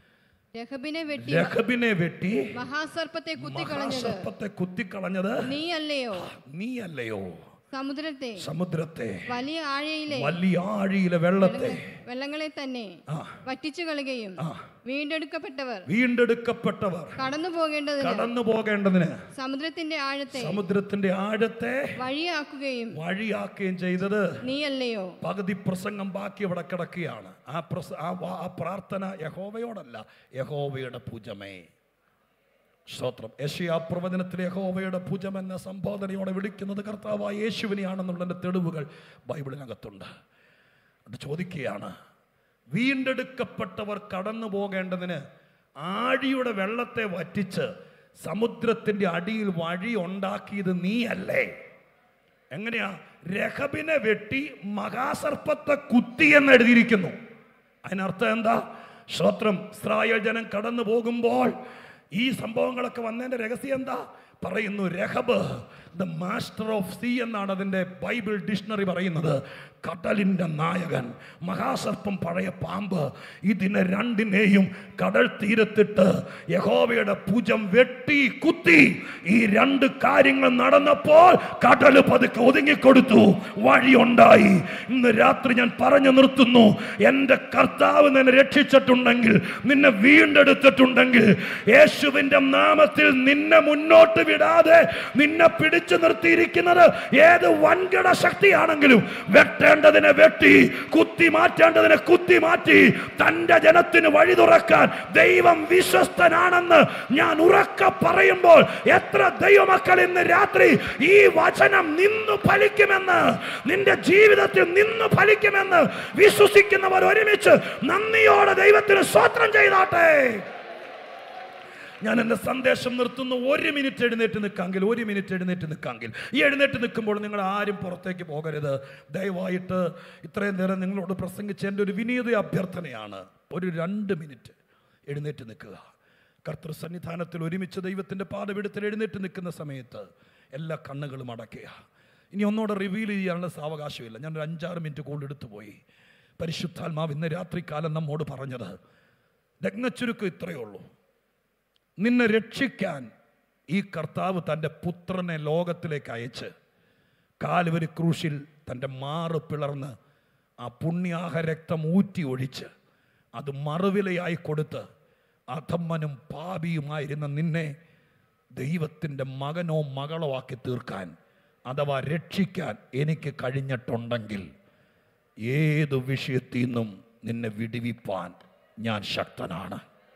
രഹബിനെ വെട്ടി രഹബിനെ വെട്ടി മഹാസർപ്പത്തെ കുത്തിക്കളഞ്ഞത് മഹാസർപ്പത്തെ കുത്തിക്കളഞ്ഞത് നീ അല്ലയോ നീയല്ലയോ സമുദ്രത്തെ സമുദ്രത്തെ വലിയ ആഴയിലെ വലിയ ആഴിയിലെ വെള്ളത്തെ വെള്ളങ്ങളെ തന്നെ ആ വറ്റിച്ചു കളയുകയും ആ വീണ്ടെടുക്കപ്പെട്ടവർ വീണ്ടെടുക്കപ്പെട്ടവർ കടന്നു പോകേണ്ടതിന് കടന്നു പോകേണ്ടതിന് സമുദ്രത്തിന്റെ ആഴത്തെ സമുദ്രത്തിന്റെ ആഴത്തെ വഴിയാക്കുകയും വഴിയാക്കുകയും ചെയ്തത് നീ അല്ലയോ പകുതി പ്രസംഗം ബാക്കി ഇവിടെ കിടക്കുകയാണ് ആ പ്രസ ആ വാ- ആ പ്രാർത്ഥന യഹോവയോടല്ല യഹോവയുടെ പൂജമേ സ്തോത്രം യശയാ പ്രവചനത്തിലെ യഹോവയുടെ ഭുജം എന്ന സംബോധനയോടെ വിളിക്കുന്നത് കർത്താവായ യേശുവിനെയാണെന്നുള്ളതിൻ്റെ തെളിവുകൾ ബൈബിളിനകത്തുണ്ട് അത് ചോദിക്കുകയാണ് വീണ്ടെടുക്കപ്പെട്ടവർ കടന്നു പോകേണ്ടതിന് ആഴിയുടെ വെള്ളത്തെ വറ്റിച്ച് സമുദ്രത്തിന്റെ അടിയിൽ വഴി ഉണ്ടാക്കിയത് നീയല്ലേ എങ്ങനെയാ രഹബിനെ വെട്ടി മഹാസർപ്പത്തെ കുത്തി എന്ന് എഴുതിയിരിക്കുന്നു അതിനർത്ഥം എന്താ ശ്രോത്രം ഇസ്രായേൽ ജനം കടന്നു പോകുമ്പോൾ ഈ സംഭവങ്ങളൊക്കെ വന്നതിന്റെ രഹസ്യം എന്താ പറയുന്നു Rahab the master of sea എന്നാണ് അതിൻ്റെ ബൈബിൾ ഡിക്ഷണറി പറയുന്നത് കടലിൻ്റെ നായകൻ മഹാസർപ്പം പഴയ പാമ്പ് ഇതിനെ രണ്ടിനെയും കടൽ തീരത്തിട്ട് യഹോവയുടെ ഭുജം വെട്ടി കുത്തി ഈ രണ്ട് കാര്യങ്ങൾ നടന്നപ്പോൾ കടൽ പതുക്കെ ഒതുങ്ങിക്കൊടുത്തു വഴിയുണ്ടായി ഇന്ന് രാത്രി ഞാൻ പറഞ്ഞു നിർത്തുന്നു എൻ്റെ കർത്താവ് നിന്നെ രക്ഷിച്ചിട്ടുണ്ടെങ്കിൽ നിന്നെ വീണ്ടെടുത്തിട്ടുണ്ടെങ്കിൽ യേശുവിൻ്റെ നാമത്തിൽ നിന്നെ മുന്നോട്ട് വിടാതെ നിന്നെ പിടിച്ചു നിർത്തിയിരിക്കുന്നത് ഏത് വൻകിട ശക്തിയാണെങ്കിലും വെട്ടേണ്ടതിനെ വെട്ടി കുത്തി മാറ്റേണ്ടതിനെ കുത്തി മാറ്റി തന്റെ ജനത്തിന് വഴി തുറക്കാൻ ദൈവം വിശ്വസ്തനാണെന്ന് ഞാൻ ഉറക്കെ പറയുമ്പോൾ എത്ര ദൈവമക്കൾ ഇന്ന് രാത്രി ഈ വചനം നിന്നു ഫലിക്കുമെന്ന് നിന്റെ ജീവിതത്തിൽ നിന്നു ഫലിക്കുമെന്ന് വിശ്വസിക്കുന്നവർ ഒരുമിച്ച് നന്ദിയോടെ ദൈവത്തിന് സ്വത്രം ചെയ്താട്ടെ ഞാൻ എൻ്റെ സന്ദേശം നിർത്തുന്നു ഒരു മിനിറ്റ് എഴുന്നേറ്റ് നിൽക്കാമെങ്കിൽ ഒരു മിനിറ്റ് എഴുന്നേറ്റ് നിൽക്കാമെങ്കിൽ ഈ എഴുന്നേറ്റ് നിൽക്കുമ്പോൾ നിങ്ങൾ ആരും പുറത്തേക്ക് പോകരുത് ദയവായിട്ട് ഇത്രയും നേരം നിങ്ങളോട് പ്രസംഗിച്ച എൻ്റെ ഒരു വിനീത അഭ്യർത്ഥനയാണ് ഒരു രണ്ട് മിനിറ്റ് എഴുന്നേറ്റ് നിൽക്കുക കർത്തൃ സന്നിധാനത്തിൽ ഒരുമിച്ച് ദൈവത്തിൻ്റെ പാതപിടുത്തിൽ എഴുന്നേറ്റ് നിൽക്കുന്ന സമയത്ത് എല്ലാ കണ്ണുകളും അടയ്ക്കുക ഇനി ഒന്നുകൂടെ റിവീൽ ചെയ്യാനുള്ള സാവകാശമില്ല ഞാൻ ഒരു അഞ്ചാറ് മിനിറ്റ് കൂടുതൽ എടുത്തു പോയി പരിശുദ്ധാത്മാവ് ഇന്ന് രാത്രികാലം നമ്മോട് പറഞ്ഞത് രത്നച്ചുരുക്കം ഇത്രയേ ഉള്ളൂ നിന്നെ രക്ഷിക്കാൻ ഈ കർത്താവ് തൻ്റെ പുത്രനെ ലോകത്തിലേക്ക് അയച്ച് കാലുവരി ക്രൂശിൽ തൻ്റെ മാറ് പിളർന്ന് ആ പുണ്യാഹ രക്തം ഊറ്റി ഒഴിച്ച് അത് മറുവിലയായി കൊടുത്ത് അധമ്മനും പാപിയുമായിരുന്ന നിന്നെ ദൈവത്തിൻ്റെ മകനോ മകളോ ആക്കി തീർക്കാൻ അഥവാ രക്ഷിക്കാൻ എനിക്ക് കഴിഞ്ഞിട്ടുണ്ടെങ്കിൽ ഏത് വിഷയത്തിൽ നിന്നും നിന്നെ വിടിവിപ്പാൻ ഞാൻ ശക്തനാണ്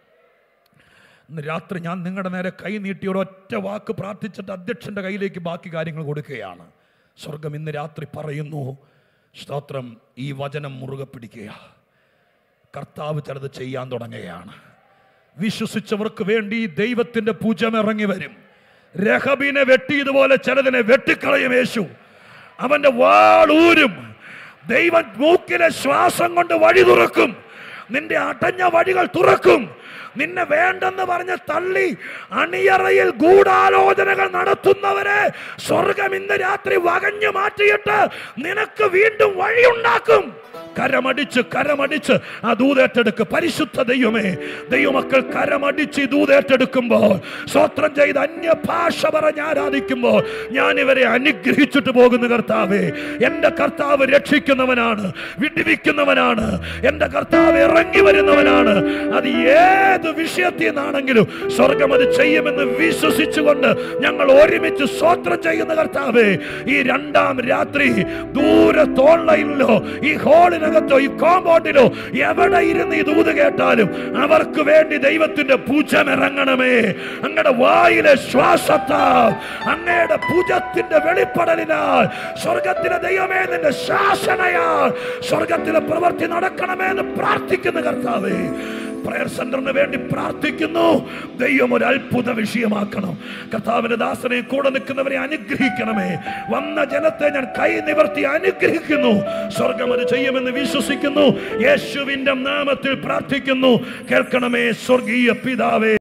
ഇന്ന് രാത്രി ഞാൻ നിങ്ങളുടെ നേരെ കൈ നീട്ടി ഒരൊറ്റ വാക്ക് പ്രാർത്ഥിച്ചിട്ട് അധ്യക്ഷൻ്റെ കയ്യിലേക്ക് ബാക്കി കാര്യങ്ങൾ കൊടുക്കുകയാണ് സ്വർഗം ഇന്ന് രാത്രി പറയുന്നു സ്തോത്രം ഈ വചനം മുറുകെ പിടിക്കുക കർത്താവ് ചിലത് ചെയ്യാൻ തുടങ്ങുകയാണ് വിശ്വസിച്ചവർക്ക് വേണ്ടി ദൈവത്തിന്റെ പൂജം ഇറങ്ങി വരും രഹബിനെ വെട്ടിയതുപോലെ ചിലതിനെ വെട്ടിക്കളയും യേശു അവന്റെ വാളൂരും ദൈവം മൂക്കിലെ ശ്വാസം കൊണ്ട് വഴി തുറക്കും നിന്റെ അടഞ്ഞ വഴികൾ തുറക്കും നിന്നെ വേണ്ടെന്ന് പറഞ്ഞ് തള്ളി അണിയറയിൽ ഗൂഢാലോചനകൾ നടത്തുന്നവരെ സ്വർഗം ഇന്ന് രാത്രി വകഞ്ഞു മാറ്റിയിട്ട് നിനക്ക് വീണ്ടും വഴിയുണ്ടാക്കും കരമടിച്ച് കരമടിച്ച് ആ ദൂതേറ്റെടുക്ക് പരിശുദ്ധ ദൈവമേ ദൈവമക്കൾ കരമടിച്ച് ഈ ദൂതേറ്റെടുക്കുമ്പോൾ സ്വത്രം ചെയ്ത് അന്യഭാഷ പറഞ്ഞ് ആരാധിക്കുമ്പോൾ ഞാൻ ഇവരെ അനുഗ്രഹിച്ചിട്ട് പോകുന്ന കർത്താവേ എൻ്റെ കർത്താവ് രക്ഷിക്കുന്നവനാണ് വിടിവിക്കുന്നവനാണ് എൻ്റെ കർത്താവ് ഇറങ്ങി വരുന്നവനാണ് അത് ഏത് വിഷയത്തിൽ നിന്നാണെങ്കിലും സ്വർഗം അത് ചെയ്യുമെന്ന് വിശ്വസിച്ചുകൊണ്ട് ഞങ്ങൾ ഒരുമിച്ച് സ്വത്രം ചെയ്യുന്ന കർത്താവേ ഈ രണ്ടാം രാത്രി ദൂരെ തോൺലൈനിലോ ഈ ഹോളിനകത്തോ ഈ കോമ്പൗണ്ടിലോ എവിടെ ഇരുന്ന് ഈ ദൂത് കേട്ടാലും അവർക്ക് വേണ്ടി ദൈവത്തിന്റെ പൂജം ഇറങ്ങണമേ അങ്ങയുടെ വായിലെ ശ്വാസത്താൽ അങ്ങയുടെ ഭുജത്തിന്റെ വെളിപ്പെടലിനാൽ സ്വർഗത്തിലെ ദൈവമേ നിന്റെ ശാസനയാൽ സ്വർഗത്തിലെ പ്രവൃത്തി നടക്കണമേ എന്ന് പ്രാർത്ഥിക്കുന്ന കർത്താവേ പ്രയർ സെന്ററിന് വേണ്ടി പ്രാർത്ഥിക്കുന്നു ദൈവം ഒരു അത്ഭുത വിഷയമാക്കണം കർത്താവിന്റെ ദാസനെ കൂടെ നിൽക്കുന്നവരെ അനുഗ്രഹിക്കണമേ വന്ന ജനത്തെ ഞാൻ കൈ നിവർത്തി അനുഗ്രഹിക്കുന്നു സ്വർഗം അത് ചെയ്യുമെന്ന് വിശ്വസിക്കുന്നു യേശുവിന്റെ നാമത്തിൽ പ്രാർത്ഥിക്കുന്നു കേൾക്കണമേ സ്വർഗീയ പിതാവേ